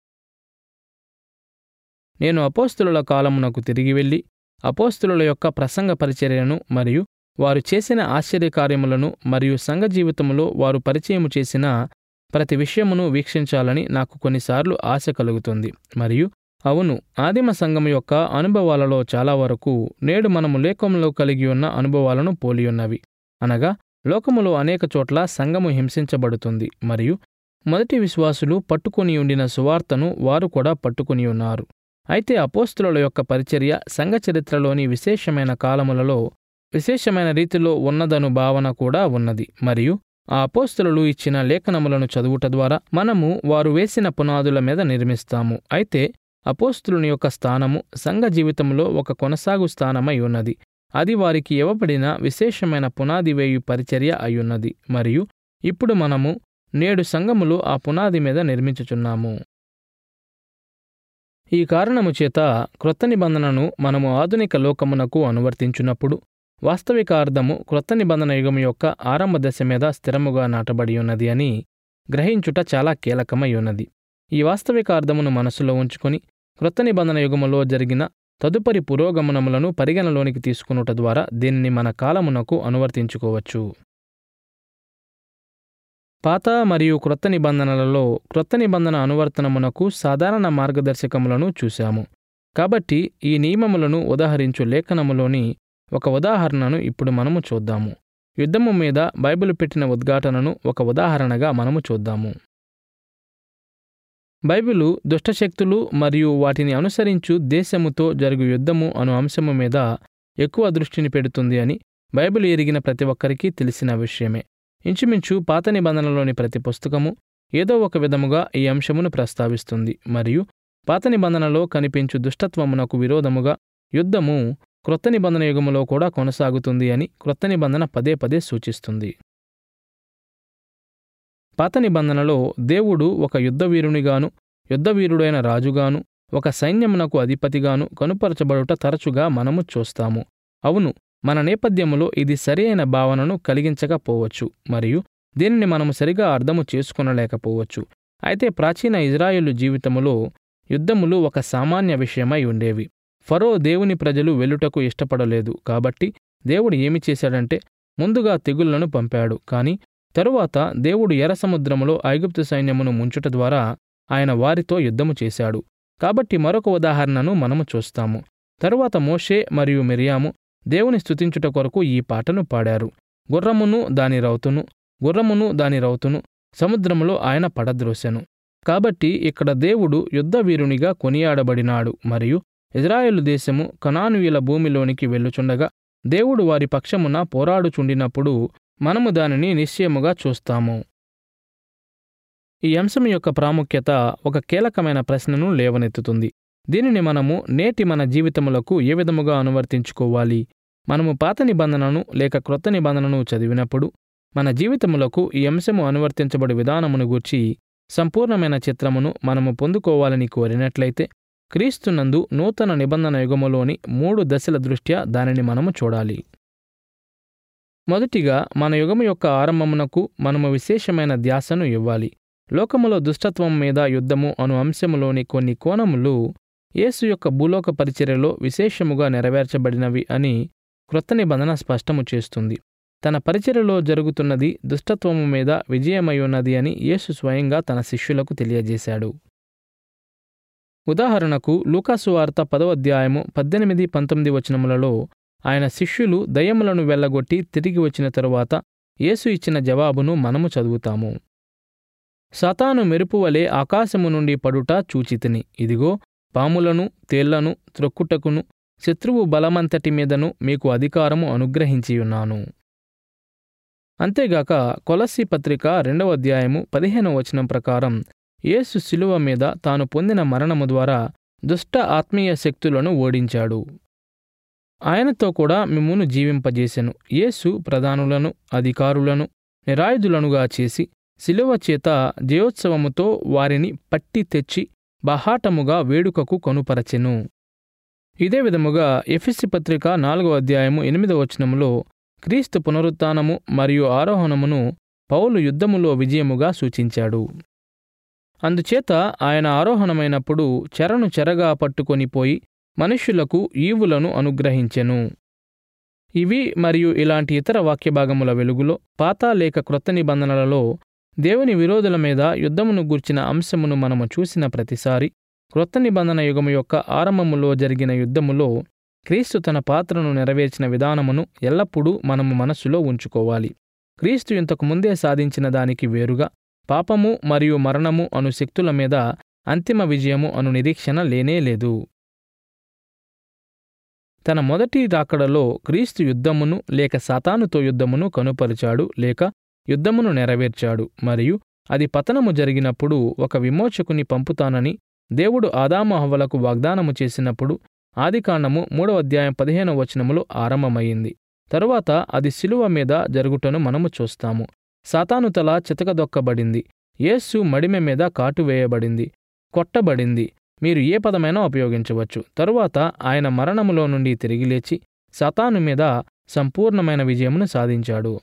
నేను అపోస్తుల కాలమునకు తిరిగి వెళ్ళి అపోస్తుల యొక్క ప్రసంగ పరిచర్యను మరియు వారు చేసిన ఆశ్చర్యకార్యములను మరియు సంఘ జీవితములో వారు పరిచయము చేసిన ప్రతి విషయమును వీక్షించాలని నాకు కొన్నిసార్లు ఆశ కలుగుతుంది మరియు అవును ఆదిమ సంఘం యొక్క అనుభవాలలో చాలా వరకు నేడు మనము లేఖంలో కలిగి ఉన్న అనుభవాలను పోలియున్నవి అనగా లోకములో అనేక చోట్ల సంఘము హింసించబడుతుంది మరియు మొదటి విశ్వాసులు పట్టుకొని ఉండిన సువార్తను వారు కూడా పట్టుకొని ఉన్నారు అయితే అపోస్తుల యొక్క పరిచర్య సంఘ చరిత్రలోని విశేషమైన కాలములలో విశేషమైన రీతిలో ఉన్నదను భావన కూడా ఉన్నది మరియు ఆ అపోస్తులు ఇచ్చిన లేఖనములను చదువుట ద్వారా మనము వారు వేసిన పునాదుల మీద నిర్మిస్తాము అయితే అపోస్తులుని యొక్క స్థానము సంఘ జీవితంలో ఒక కొనసాగు స్థానమై ఉన్నది అది వారికి ఇవ్వబడిన విశేషమైన పునాది వేయు పరిచర్య అయ్యున్నది మరియు ఇప్పుడు మనము నేడు సంఘములో ఆ పునాది మీద నిర్మించుచున్నాము ఈ కారణము చేత క్రొత్త నిబంధనను మనము ఆధునిక లోకమునకు అనువర్తించున్నప్పుడు వాస్తవిక అర్థము క్రొత్త నిబంధన యుగం యొక్క ఆరంభ దశ మీద స్థిరముగా నాటబడి ఉన్నది అని గ్రహించుట చాలా కీలకమై ఉన్నది ఈ వాస్తవిక అర్థమును మనసులో ఉంచుకొని క్రొత్త నిబంధన యుగములో జరిగిన తదుపరి పురోగమనములను పరిగణలోనికి తీసుకునుట ద్వారా దీనిని మన కాలమునకు అనువర్తించుకోవచ్చు పాత మరియు క్రొత్త నిబంధనలలో క్రొత్త నిబంధన అనువర్తనమునకు సాధారణ మార్గదర్శకములను చూశాము కాబట్టి ఈ నియమములను ఉదాహరించు లేఖనములోని ఒక ఉదాహరణను ఇప్పుడు మనము చూద్దాము యుద్ధము మీద బైబిల్ పెట్టిన ఉద్ఘాటనను ఒక ఉదాహరణగా మనము చూద్దాము బైబిలు దుష్టశక్తులు మరియు వాటిని అనుసరించు దేశముతో జరుగు యుద్ధము అను అంశము మీద ఎక్కువ దృష్టిని పెడుతుంది అని బైబిల్ ఎరిగిన ప్రతి ఒక్కరికి తెలిసిన విషయమే ఇంచుమించు పాత నిబంధనలోని ప్రతి పుస్తకము ఏదో ఒక విధముగా ఈ అంశమును ప్రస్తావిస్తుంది మరియు పాత నిబంధనలో కనిపించు దుష్టత్వమునకు విరోధముగా యుద్ధము క్రొత్త నిబంధన యుగములో కూడా కొనసాగుతుంది అని క్రొత్త నిబంధన పదే పదే సూచిస్తుంది పాత నిబంధనలో దేవుడు ఒక యుద్ధవీరునిగాను యుద్ధవీరుడైన రాజుగాను ఒక సైన్యమునకు అధిపతిగాను కనుపరచబడుట తరచుగా మనము చూస్తాము అవును మన నేపథ్యములో ఇది సరియైన భావనను కలిగించకపోవచ్చు మరియు దీనిని మనము సరిగా అర్థము చేసుకొనలేకపోవచ్చు అయితే ప్రాచీన ఇజ్రాయేలు జీవితములో యుద్ధములు ఒక సామాన్య విషయమై ఉండేవి ఫరో దేవుని ప్రజలు వెలుటకు ఇష్టపడలేదు కాబట్టి దేవుడు ఏమి చేశాడంటే ముందుగా తెగుళ్లను పంపాడు కాని తరువాత దేవుడు ఎర్ర సముద్రములో ఐగుప్తు సైన్యమును ముంచుట ద్వారా ఆయన వారితో యుద్ధము చేశాడు కాబట్టి మరొక ఉదాహరణను మనము చూస్తాము తరువాత మోషే మరియు మిరియాము దేవుని స్తుతించుట కొరకు ఈ పాటను పాడారు గుర్రమును దాని రౌతును గుర్రమును దాని రౌతును సముద్రములో ఆయన పడద్రోసెను కాబట్టి ఇక్కడ దేవుడు యుద్ధవీరునిగా కొనియాడబడినాడు మరియు ఇజ్రాయేలు దేశము కనానుయుల భూమిలోనికి వెళ్ళుచుండగా దేవుడు వారి పక్షమున పోరాడుచుండినప్పుడు మనము దానిని నిశ్చయముగా చూస్తాము ఈ అంశం యొక్క ప్రాముఖ్యత ఒక కీలకమైన ప్రశ్నను లేవనెత్తుతుంది దీనిని మనము నేటి మన జీవితములకు ఏ విధముగా అనువర్తించుకోవాలి మనము పాత నిబంధనను లేక క్రొత్త నిబంధనను చదివినప్పుడు మన జీవితములకు ఈ అంశము అనువర్తించబడి విధానమును గూర్చి సంపూర్ణమైన చిత్రమును మనము పొందుకోవాలని కోరినట్లయితే క్రీస్తునందు నూతన నిబంధన యుగములోని మూడు దశల దృష్ట్యా దానిని మనము చూడాలి మొదటిగా మన యుగము యొక్క ఆరంభమునకు మనము విశేషమైన ధ్యాసను ఇవ్వాలి లోకములో దుష్టత్వం మీద యుద్ధము అను అంశములోని కొన్ని కోణములు యేసు యొక్క భూలోక పరిచర్యలో విశేషముగా నెరవేర్చబడినవి అని క్రొత్త నిబంధన స్పష్టము చేస్తుంది తన పరిచర్యలో జరుగుతున్నది దుష్టత్వము మీద విజయమై ఉన్నది అని యేసు స్వయంగా తన శిష్యులకు తెలియజేశాడు ఉదాహరణకు లూకాసు వార్త పదవ అధ్యాయము పద్దెనిమిది పంతొమ్మిది వచనములలో ఆయన శిష్యులు దయ్యములను వెళ్ళగొట్టి తిరిగి వచ్చిన తరువాత యేసు ఇచ్చిన జవాబును మనము చదువుతాము సతాను మెరుపువలే ఆకాశము నుండి పడుట చూచితిని ఇదిగో పాములను తేళ్లను త్రొక్కుటకును శత్రువు బలమంతటి మీదను మీకు అధికారము అనుగ్రహించియున్నాను అంతేగాక కొలస్సి పత్రిక రెండవ అధ్యాయము పదిహేనవ వచనం ప్రకారం యేసు శిలువ మీద తాను పొందిన మరణము ద్వారా దుష్ట ఆత్మీయ శక్తులను ఓడించాడు ఆయనతో కూడా మిమ్మును జీవింపజేసెను యేసు ప్రధానులను అధికారులను నిరాయుధులనుగా చేసి శిలువ చేత జయోత్సవముతో వారిని పట్టి తెచ్చి బహాటముగా వేడుకకు కనుపరచెను ఇదే విధముగా ఎఫెసి పత్రిక నాలుగో అధ్యాయము ఎనిమిదవ వచనములో క్రీస్తు పునరుత్థానము మరియు ఆరోహణమును పౌలు యుద్ధములో విజయముగా సూచించాడు అందుచేత ఆయన ఆరోహణమైనప్పుడు చెరను చెరగా పట్టుకొని పోయి మనుష్యులకు ఈవులను అనుగ్రహించెను ఇవి మరియు ఇలాంటి ఇతర వాక్యభాగముల వెలుగులో పాత లేక క్రొత్త నిబంధనలలో దేవుని విరోధుల మీద యుద్ధమును గూర్చిన అంశమును మనము చూసిన ప్రతిసారి క్రొత్త నిబంధన యుగము యొక్క ఆరంభములో జరిగిన యుద్ధములో క్రీస్తు తన పాత్రను నెరవేర్చిన విధానమును ఎల్లప్పుడూ మనము మనస్సులో ఉంచుకోవాలి క్రీస్తు ఇంతకు ముందే సాధించిన దానికి వేరుగా పాపము మరియు మరణము అను శక్తుల మీద అంతిమ విజయము అను నిరీక్షణ లేనే లేదు తన మొదటి రాకడలో క్రీస్తు యుద్ధమును లేక సాతానుతో యుద్ధమును కనుపరిచాడు లేక యుద్ధమును నెరవేర్చాడు మరియు అది పతనము జరిగినప్పుడు ఒక విమోచకుని పంపుతానని దేవుడు ఆదాము హవ్వలకు వాగ్దానము చేసినప్పుడు ఆదికాండము మూడవ అధ్యాయం పదిహేనవ వచనములో ఆరంభమయ్యింది తరువాత అది శిలువ మీద జరుగుటను మనము చూస్తాము సాతాను తల చితకదొక్కబడింది యేస్సు మడిమె మీద కాటు వేయబడింది కొట్టబడింది మీరు ఏ పదమైనా ఉపయోగించవచ్చు తరువాత ఆయన మరణములో నుండి తిరిగి లేచి సతాను మీద సంపూర్ణమైన విజయమును సాధించాడు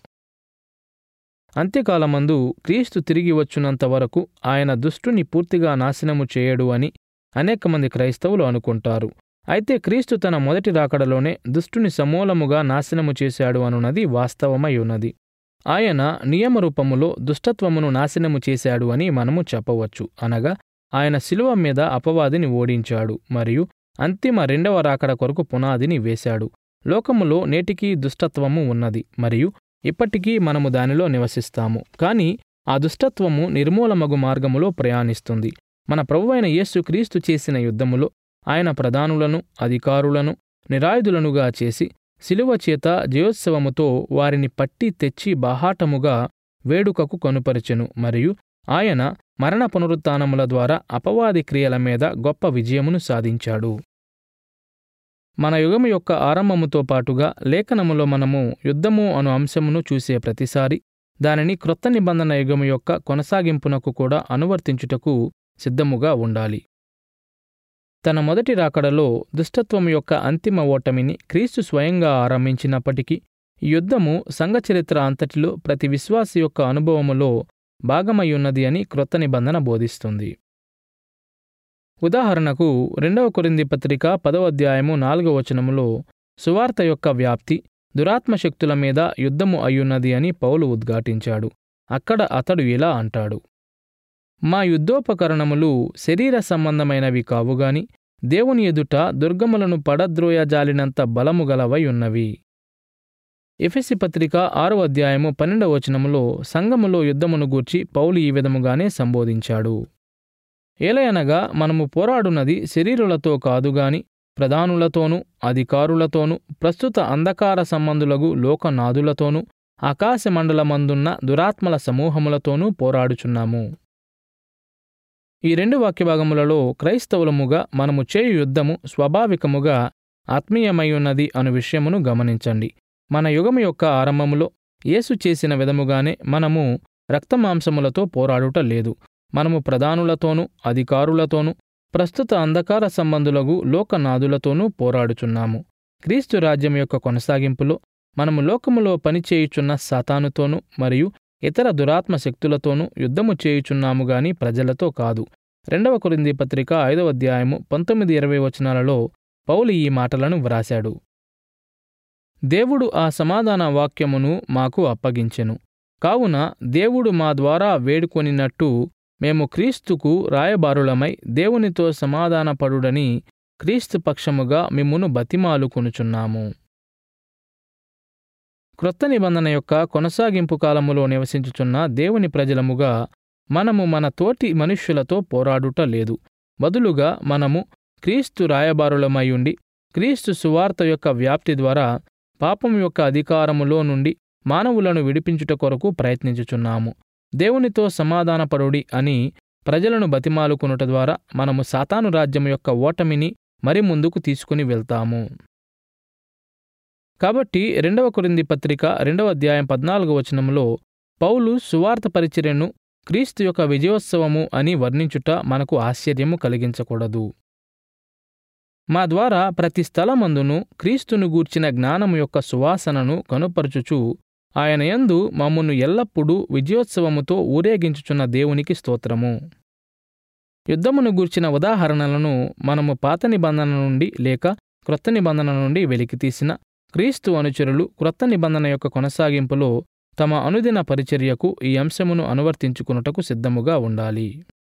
అంత్యకాలమందు క్రీస్తు తిరిగి వచ్చునంత వరకు ఆయన దుష్టుని పూర్తిగా నాశనము చేయడు అని అనేక మంది క్రైస్తవులు అనుకుంటారు అయితే క్రీస్తు తన మొదటి రాకడలోనే దుష్టుని సమూలముగా నాశనము చేశాడు అనున్నది వాస్తవమై ఉన్నది ఆయన నియమరూపములో దుష్టత్వమును నాశనము చేశాడు అని మనము చెప్పవచ్చు అనగా ఆయన శిలువ మీద అపవాదిని ఓడించాడు మరియు అంతిమ రెండవ రాకడ కొరకు పునాదిని వేశాడు లోకములో నేటికీ దుష్టత్వము ఉన్నది మరియు ఇప్పటికీ మనము దానిలో నివసిస్తాము కాని ఆ దుష్టత్వము నిర్మూలమగు మార్గములో ప్రయాణిస్తుంది మన ప్రభువైన యేసు క్రీస్తు చేసిన యుద్ధములో ఆయన ప్రధానులను అధికారులను నిరాయుధులనుగా చేసి శిలువ చేత జయోత్సవముతో వారిని పట్టి తెచ్చి బాహాటముగా వేడుకకు కనుపరిచెను మరియు ఆయన మరణ పునరుత్నముల ద్వారా అపవాది క్రియల మీద గొప్ప విజయమును సాధించాడు మన యుగము యొక్క ఆరంభముతో పాటుగా లేఖనములో మనము యుద్ధము అను అంశమును చూసే ప్రతిసారి దానిని క్రొత్త నిబంధన యుగము యొక్క కొనసాగింపునకు కూడా అనువర్తించుటకు సిద్ధముగా ఉండాలి తన మొదటి రాకడలో దుష్టత్వం యొక్క అంతిమ ఓటమిని క్రీస్తు స్వయంగా ఆరంభించినప్పటికీ ఈ యుద్ధము సంఘచరిత్ర అంతటిలో ప్రతి విశ్వాసి యొక్క అనుభవములో భాగమయ్యున్నది అని క్రొత్త నిబంధన బోధిస్తుంది ఉదాహరణకు రెండవ కొరింది పత్రిక పదవ అధ్యాయము నాలుగవ వచనములో సువార్త యొక్క వ్యాప్తి దురాత్మశక్తుల మీద యుద్ధము అయ్యున్నది అని పౌలు ఉద్ఘాటించాడు అక్కడ అతడు ఇలా అంటాడు మా యుద్ధోపకరణములు శరీర సంబంధమైనవి కావుగాని దేవుని ఎదుట దుర్గములను పడద్రోయజాలినంత బలము గలవై ఉన్నవి ఎఫెసి పత్రిక ఆరో అధ్యాయము పన్నెండవ వచనములో సంఘములో యుద్ధమును గూర్చి పౌలు ఈ విధముగానే సంబోధించాడు ఏలయనగా మనము పోరాడున్నది శరీరులతో కాదుగాని ప్రధానులతోనూ అధికారులతోనూ ప్రస్తుత అంధకార సంబంధులగు లోకనాథులతోనూ ఆకాశమండలమందున్న దురాత్మల సమూహములతోనూ పోరాడుచున్నాము ఈ రెండు వాక్యభాగములలో క్రైస్తవులముగా మనము చేయు యుద్ధము స్వాభావికముగా ఆత్మీయమైయున్నది అను విషయమును గమనించండి మన యుగము యొక్క ఆరంభములో యేసు చేసిన విధముగానే మనము రక్తమాంసములతో పోరాడుట లేదు మనము ప్రధానులతోనూ అధికారులతోనూ ప్రస్తుత అంధకార సంబంధులగు లోకనాథులతోనూ పోరాడుచున్నాము క్రీస్తు రాజ్యం యొక్క కొనసాగింపులో మనము లోకములో పనిచేయుచున్న సాతానుతోనూ మరియు ఇతర దురాత్మ శక్తులతోనూ యుద్ధము చేయుచున్నాము గాని ప్రజలతో కాదు రెండవ కొరింది పత్రిక ఐదవ అధ్యాయము పంతొమ్మిది ఇరవై వచనాలలో పౌలు ఈ మాటలను వ్రాశాడు దేవుడు ఆ సమాధాన వాక్యమును మాకు అప్పగించెను కావున దేవుడు మా ద్వారా వేడుకొనినట్టు మేము క్రీస్తుకు రాయబారులమై దేవునితో సమాధానపడుడని క్రీస్తు పక్షముగా మిమ్మును బతిమాలుకొనుచున్నాము క్రొత్త నిబంధన యొక్క కొనసాగింపు కాలములో నివసించుచున్న దేవుని ప్రజలముగా మనము మన తోటి మనుష్యులతో పోరాడుట లేదు బదులుగా మనము క్రీస్తు రాయబారులమైయుండి క్రీస్తు సువార్త యొక్క వ్యాప్తి ద్వారా పాపం యొక్క అధికారములో నుండి మానవులను విడిపించుట కొరకు ప్రయత్నించుచున్నాము దేవునితో సమాధానపరుడి అని ప్రజలను బతిమాలుకునుట ద్వారా మనము సాతాను రాజ్యం యొక్క ఓటమిని మరి ముందుకు తీసుకుని వెళ్తాము కాబట్టి రెండవ కొరింది పత్రిక రెండవ అధ్యాయం పద్నాలుగు వచనంలో పౌలు సువార్త పరిచర్యను క్రీస్తు యొక్క విజయోత్సవము అని వర్ణించుట మనకు ఆశ్చర్యము కలిగించకూడదు మా ద్వారా ప్రతి స్థలమందును క్రీస్తును గూర్చిన జ్ఞానము యొక్క సువాసనను కనుపరచుచు ఆయన యందు మమ్మను ఎల్లప్పుడూ విజయోత్సవముతో ఊరేగించుచున్న దేవునికి స్తోత్రము యుద్ధమును గూర్చిన ఉదాహరణలను మనము పాత నిబంధన నుండి లేక క్రొత్త నిబంధన నుండి వెలికితీసిన క్రీస్తు అనుచరులు క్రొత్త నిబంధన యొక్క కొనసాగింపులో తమ అనుదిన పరిచర్యకు ఈ అంశమును అనువర్తించుకున్నటకు సిద్ధముగా ఉండాలి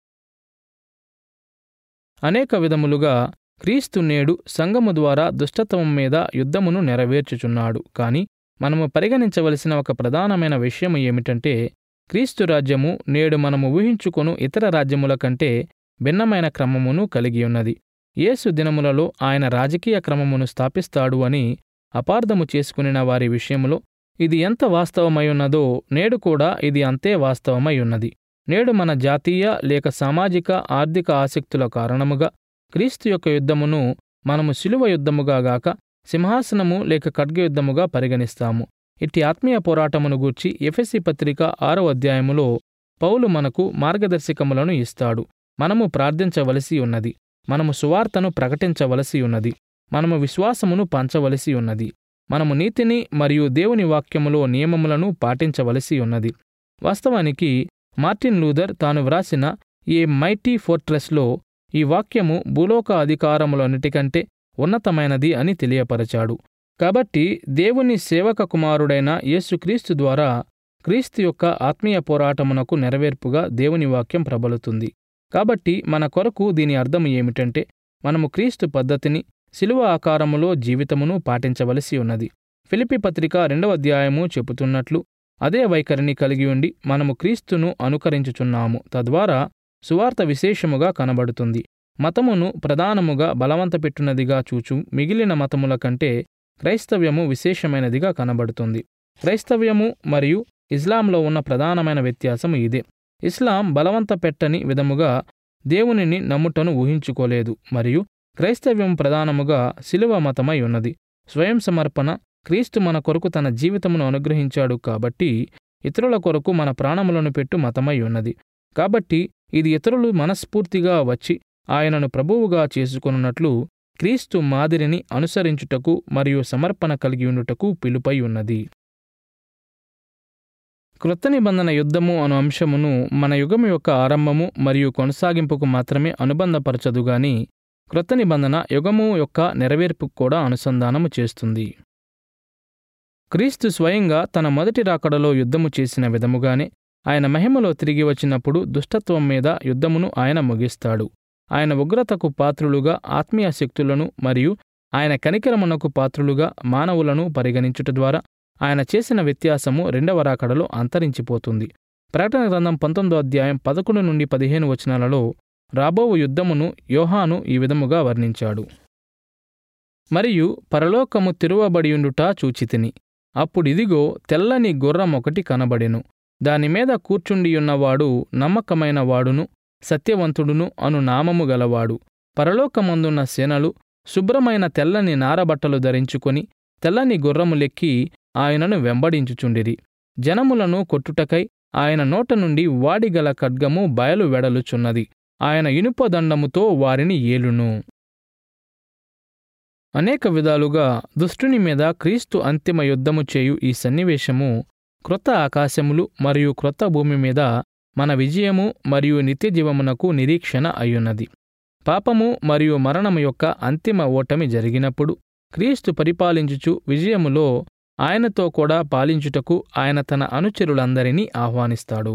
అనేక విధములుగా క్రీస్తు నేడు సంఘము ద్వారా దుష్టత్వం మీద యుద్ధమును నెరవేర్చుచున్నాడు కాని మనము పరిగణించవలసిన ఒక ప్రధానమైన విషయం ఏమిటంటే క్రీస్తు రాజ్యము నేడు మనము ఊహించుకొను ఇతర రాజ్యముల కంటే భిన్నమైన క్రమమును కలిగి ఉన్నది యేసు దినములలో ఆయన రాజకీయ క్రమమును స్థాపిస్తాడు అని అపార్థము చేసుకునిన వారి విషయంలో ఇది ఎంత వాస్తవమై ఉన్నదో నేడు కూడా ఇది అంతే వాస్తవమై ఉన్నది నేడు మన జాతీయ లేక సామాజిక ఆర్థిక ఆసక్తుల కారణముగా క్రీస్తు యొక్క యుద్ధమును మనము శిలువ యుద్ధముగా గాక సింహాసనము లేక ఖడ్గయుద్ధముగా పరిగణిస్తాము ఇట్టి ఆత్మీయ పోరాటమును గూర్చి ఎఫెసి పత్రిక ఆరో అధ్యాయములో పౌలు మనకు మార్గదర్శకములను ఇస్తాడు మనము ప్రార్థించవలసి ఉన్నది మనము సువార్తను ప్రకటించవలసి ఉన్నది మనము విశ్వాసమును పంచవలసి ఉన్నది మనము నీతిని మరియు దేవుని వాక్యములో నియమములను పాటించవలసి ఉన్నది వాస్తవానికి మార్టిన్ లూథర్ తాను వ్రాసిన ఏ మైటీ ఫోర్ట్రెస్లో ఈ వాక్యము భూలోక అధికారములన్నిటికంటే ఉన్నతమైనది అని తెలియపరచాడు కాబట్టి దేవుని సేవక కుమారుడైన యేసుక్రీస్తు ద్వారా క్రీస్తు యొక్క ఆత్మీయ పోరాటమునకు నెరవేర్పుగా దేవుని వాక్యం ప్రబలుతుంది కాబట్టి మన కొరకు దీని అర్థం ఏమిటంటే మనము క్రీస్తు పద్ధతిని శిలువ ఆకారములో జీవితమును పాటించవలసి ఉన్నది ఫిలిపి పత్రిక రెండవ అధ్యాయము చెబుతున్నట్లు అదే వైఖరిని కలిగి ఉండి మనము క్రీస్తును అనుకరించుచున్నాము తద్వారా సువార్త విశేషముగా కనబడుతుంది మతమును ప్రధానముగా బలవంతపెట్టునదిగా చూచు మిగిలిన మతముల కంటే క్రైస్తవ్యము విశేషమైనదిగా కనబడుతుంది క్రైస్తవ్యము మరియు ఇస్లాంలో ఉన్న ప్రధానమైన వ్యత్యాసం ఇదే ఇస్లాం బలవంత పెట్టని విధముగా దేవునిని నమ్ముటను ఊహించుకోలేదు మరియు క్రైస్తవ్యం ప్రధానముగా శిలువ మతమై ఉన్నది స్వయం సమర్పణ క్రీస్తు మన కొరకు తన జీవితమును అనుగ్రహించాడు కాబట్టి ఇతరుల కొరకు మన ప్రాణములను పెట్టు మతమై ఉన్నది కాబట్టి ఇది ఇతరులు మనస్ఫూర్తిగా వచ్చి ఆయనను ప్రభువుగా చేసుకొనున్నట్లు క్రీస్తు మాదిరిని అనుసరించుటకు మరియు సమర్పణ కలిగి ఉండుటకు పిలుపై ఉన్నది క్రొత్త నిబంధన యుద్ధము అను అంశమును మన యుగము యొక్క ఆరంభము మరియు కొనసాగింపుకు మాత్రమే అనుబంధపరచదు గాని క్రొత్త నిబంధన యుగము యొక్క నెరవేర్పుకు కూడా అనుసంధానము చేస్తుంది క్రీస్తు స్వయంగా తన మొదటి రాకడలో యుద్ధము చేసిన విధముగానే ఆయన మహిమలో తిరిగి వచ్చినప్పుడు దుష్టత్వం మీద యుద్ధమును ఆయన ముగిస్తాడు ఆయన ఉగ్రతకు పాత్రులుగా ఆత్మీయ శక్తులను మరియు ఆయన కనికరమునకు పాత్రులుగా మానవులను పరిగణించుట ద్వారా ఆయన చేసిన వ్యత్యాసము రెండవ రాకడలో అంతరించిపోతుంది ప్రకటన గ్రంథం పంతొమ్మిదో అధ్యాయం పదకొండు నుండి పదిహేను వచనాలలో రాబోవు యుద్ధమును యోహాను ఈ విధముగా వర్ణించాడు మరియు పరలోకము తిరువబడియుండుట చూచితిని అప్పుడిదిగో తెల్లని గుర్రం ఒకటి కనబడెను దానిమీద కూర్చుండియున్నవాడు నమ్మకమైన వాడును సత్యవంతుడును అను నామము గలవాడు పరలోకమందున్న సేనలు శుభ్రమైన తెల్లని నారబట్టలు ధరించుకొని తెల్లని గుర్రములెక్కి ఆయనను వెంబడించుచుండిరి జనములను కొట్టుటకై ఆయన నోట నుండి వాడిగల ఖడ్గము బయలు వెడలుచున్నది ఆయన ఇనుపదండముతో వారిని ఏలును అనేక విధాలుగా దుష్టుని మీద క్రీస్తు అంతిమ యుద్ధము చేయు ఈ సన్నివేశము క్రొత్త ఆకాశములు మరియు క్రొత్త భూమి మీద మన విజయము మరియు నిత్యజీవమునకు నిరీక్షణ అయ్యున్నది పాపము మరియు మరణము యొక్క అంతిమ ఓటమి జరిగినప్పుడు క్రీస్తు పరిపాలించుచు విజయములో ఆయనతో కూడా పాలించుటకు ఆయన తన అనుచరులందరినీ ఆహ్వానిస్తాడు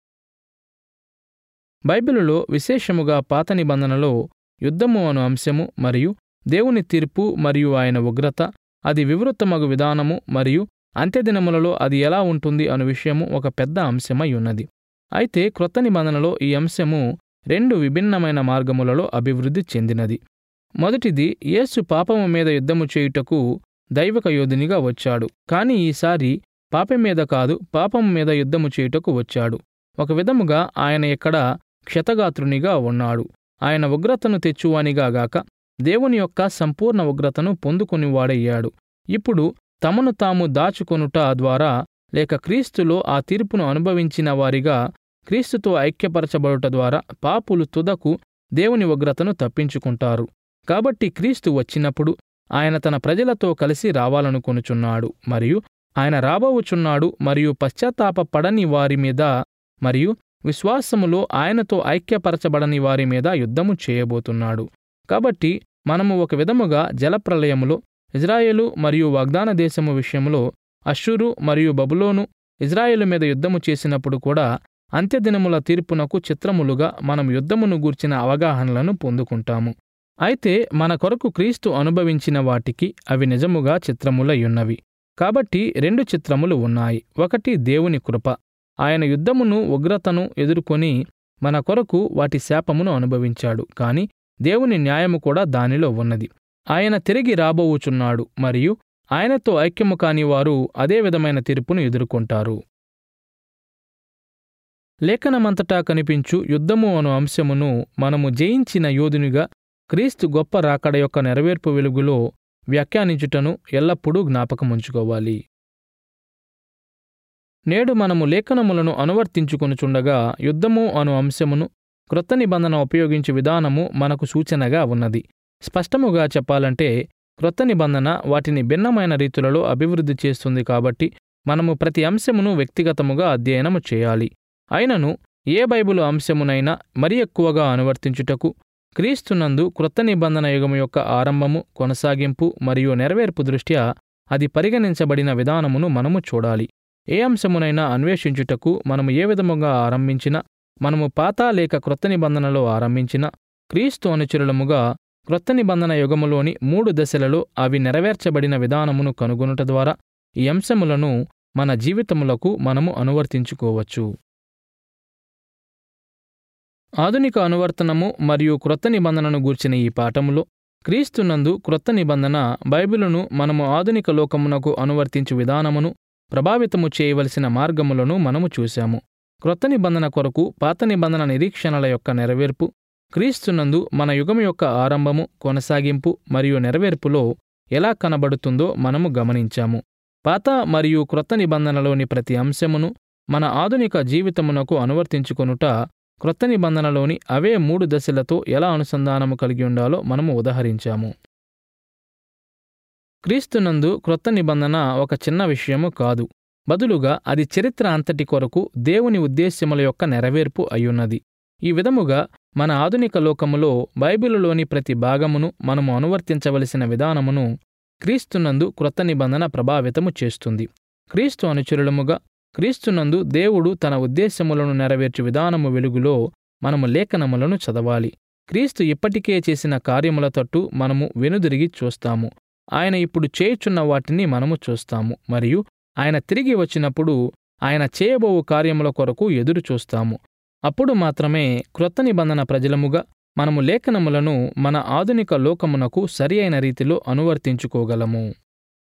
బైబిలులో విశేషముగా పాత నిబంధనలో యుద్ధము అను అంశము మరియు దేవుని తీర్పు మరియు ఆయన ఉగ్రత అది వివృతమగు విధానము మరియు అంత్యదినములలో అది ఎలా ఉంటుంది అను విషయము ఒక పెద్ద అంశమై ఉన్నది అయితే క్రొత్త నిబంధనలో ఈ అంశము రెండు విభిన్నమైన మార్గములలో అభివృద్ధి చెందినది మొదటిది యేసు పాపము మీద యుద్ధము చేయుటకు దైవక యోధునిగా వచ్చాడు కాని ఈసారి పాపం మీద కాదు పాపం మీద యుద్ధము చేయుటకు వచ్చాడు ఒక విధముగా ఆయన ఇక్కడ క్షతగాత్రునిగా ఉన్నాడు ఆయన ఉగ్రతను తెచ్చువానిగా గాక దేవుని యొక్క సంపూర్ణ ఉగ్రతను పొందుకునివాడయ్యాడు ఇప్పుడు తమను తాము దాచుకొనుట ద్వారా లేక క్రీస్తులో ఆ తీర్పును అనుభవించిన వారిగా క్రీస్తుతో ఐక్యపరచబడుట ద్వారా పాపులు తుదకు దేవుని ఉగ్రతను తప్పించుకుంటారు కాబట్టి క్రీస్తు వచ్చినప్పుడు ఆయన తన ప్రజలతో కలిసి రావాలనుకొనుచున్నాడు మరియు ఆయన రాబోవుచున్నాడు మరియు పశ్చాత్తాపపడని వారి మీద మరియు విశ్వాసములో ఆయనతో ఐక్యపరచబడని వారి మీద యుద్ధము చేయబోతున్నాడు కాబట్టి మనము ఒక విధముగా జలప్రలయములో ఇజ్రాయేలు మరియు వాగ్దాన దేశము విషయంలో అశ్షూరు మరియు బబులోను ఇజ్రాయేలు మీద యుద్ధము చేసినప్పుడు కూడా అంత్యదినముల తీర్పునకు చిత్రములుగా మనం యుద్ధమును గూర్చిన అవగాహనలను పొందుకుంటాము అయితే మన కొరకు క్రీస్తు అనుభవించిన వాటికి అవి నిజముగా చిత్రములయ్యున్నవి కాబట్టి రెండు చిత్రములు ఉన్నాయి ఒకటి దేవుని కృప ఆయన యుద్ధమును ఉగ్రతను ఎదుర్కొని మన కొరకు వాటి శాపమును అనుభవించాడు కాని దేవుని న్యాయము కూడా దానిలో ఉన్నది ఆయన తిరిగి రాబోవుచున్నాడు మరియు ఆయనతో ఐక్యము కాని వారు అదే విధమైన తీర్పును ఎదుర్కొంటారు లేఖనమంతటా కనిపించు యుద్ధము అను అంశమును మనము జయించిన యోధునిగా క్రీస్తు గొప్ప రాకడ యొక్క నెరవేర్పు వెలుగులో వ్యాఖ్యానించుటను ఎల్లప్పుడూ జ్ఞాపకముంచుకోవాలి నేడు మనము లేఖనములను అనువర్తించుకొనుచుండగా యుద్ధము అను అంశమును క్రొత్త నిబంధన ఉపయోగించే విధానము మనకు సూచనగా ఉన్నది స్పష్టముగా చెప్పాలంటే క్రొత్త నిబంధన వాటిని భిన్నమైన రీతులలో అభివృద్ధి చేస్తుంది కాబట్టి మనము ప్రతి అంశమును వ్యక్తిగతముగా అధ్యయనము చేయాలి అయినను ఏ బైబిలు అంశమునైనా మరి ఎక్కువగా అనువర్తించుటకు క్రీస్తునందు క్రొత్త నిబంధన యుగము యొక్క ఆరంభము కొనసాగింపు మరియు నెరవేర్పు దృష్ట్యా అది పరిగణించబడిన విధానమును మనము చూడాలి ఏ అంశమునైనా అన్వేషించుటకు మనము ఏ విధముగా ఆరంభించినా మనము పాత లేక క్రొత్త నిబంధనలో ఆరంభించిన క్రీస్తు అనుచరులముగా క్రొత్త నిబంధన యుగములోని మూడు దశలలో అవి నెరవేర్చబడిన విధానమును కనుగొనుట ద్వారా ఈ అంశములను మన జీవితములకు మనము అనువర్తించుకోవచ్చు ఆధునిక అనువర్తనము మరియు క్రొత్త నిబంధనను గూర్చిన ఈ పాఠములో క్రీస్తునందు క్రొత్త నిబంధన బైబిలును మనము ఆధునిక లోకమునకు అనువర్తించు విధానమును ప్రభావితము చేయవలసిన మార్గములను మనము చూశాము క్రొత్త నిబంధన కొరకు పాత నిబంధన నిరీక్షణల యొక్క నెరవేర్పు క్రీస్తునందు మన యుగము యొక్క ఆరంభము కొనసాగింపు మరియు నెరవేర్పులో ఎలా కనబడుతుందో మనము గమనించాము పాత మరియు క్రొత్త నిబంధనలోని ప్రతి అంశమును మన ఆధునిక జీవితమునకు అనువర్తించుకొనుట క్రొత్త నిబంధనలోని అవే మూడు దశలతో ఎలా అనుసంధానము కలిగి ఉండాలో మనము ఉదహరించాము క్రీస్తునందు క్రొత్త నిబంధన ఒక చిన్న విషయము కాదు బదులుగా అది చరిత్ర అంతటి కొరకు దేవుని ఉద్దేశ్యముల యొక్క నెరవేర్పు అయ్యున్నది ఈ విధముగా మన ఆధునిక లోకములో బైబిలులోని ప్రతి భాగమును మనము అనువర్తించవలసిన విధానమును క్రీస్తునందు క్రొత్త నిబంధన ప్రభావితము చేస్తుంది క్రీస్తు అనుచరులముగా క్రీస్తునందు దేవుడు తన ఉద్దేశ్యములను నెరవేర్చు విధానము వెలుగులో మనము లేఖనములను చదవాలి క్రీస్తు ఇప్పటికే చేసిన కార్యముల తట్టు మనము వెనుదిరిగి చూస్తాము ఆయన ఇప్పుడు చేయుచున్న వాటిని మనము చూస్తాము మరియు ఆయన తిరిగి వచ్చినప్పుడు ఆయన చేయబోవు కార్యముల కొరకు ఎదురు చూస్తాము అప్పుడు మాత్రమే క్రొత్త నిబంధన ప్రజలముగా మనము లేఖనములను మన ఆధునిక లోకమునకు సరి అయిన రీతిలో అనువర్తించుకోగలము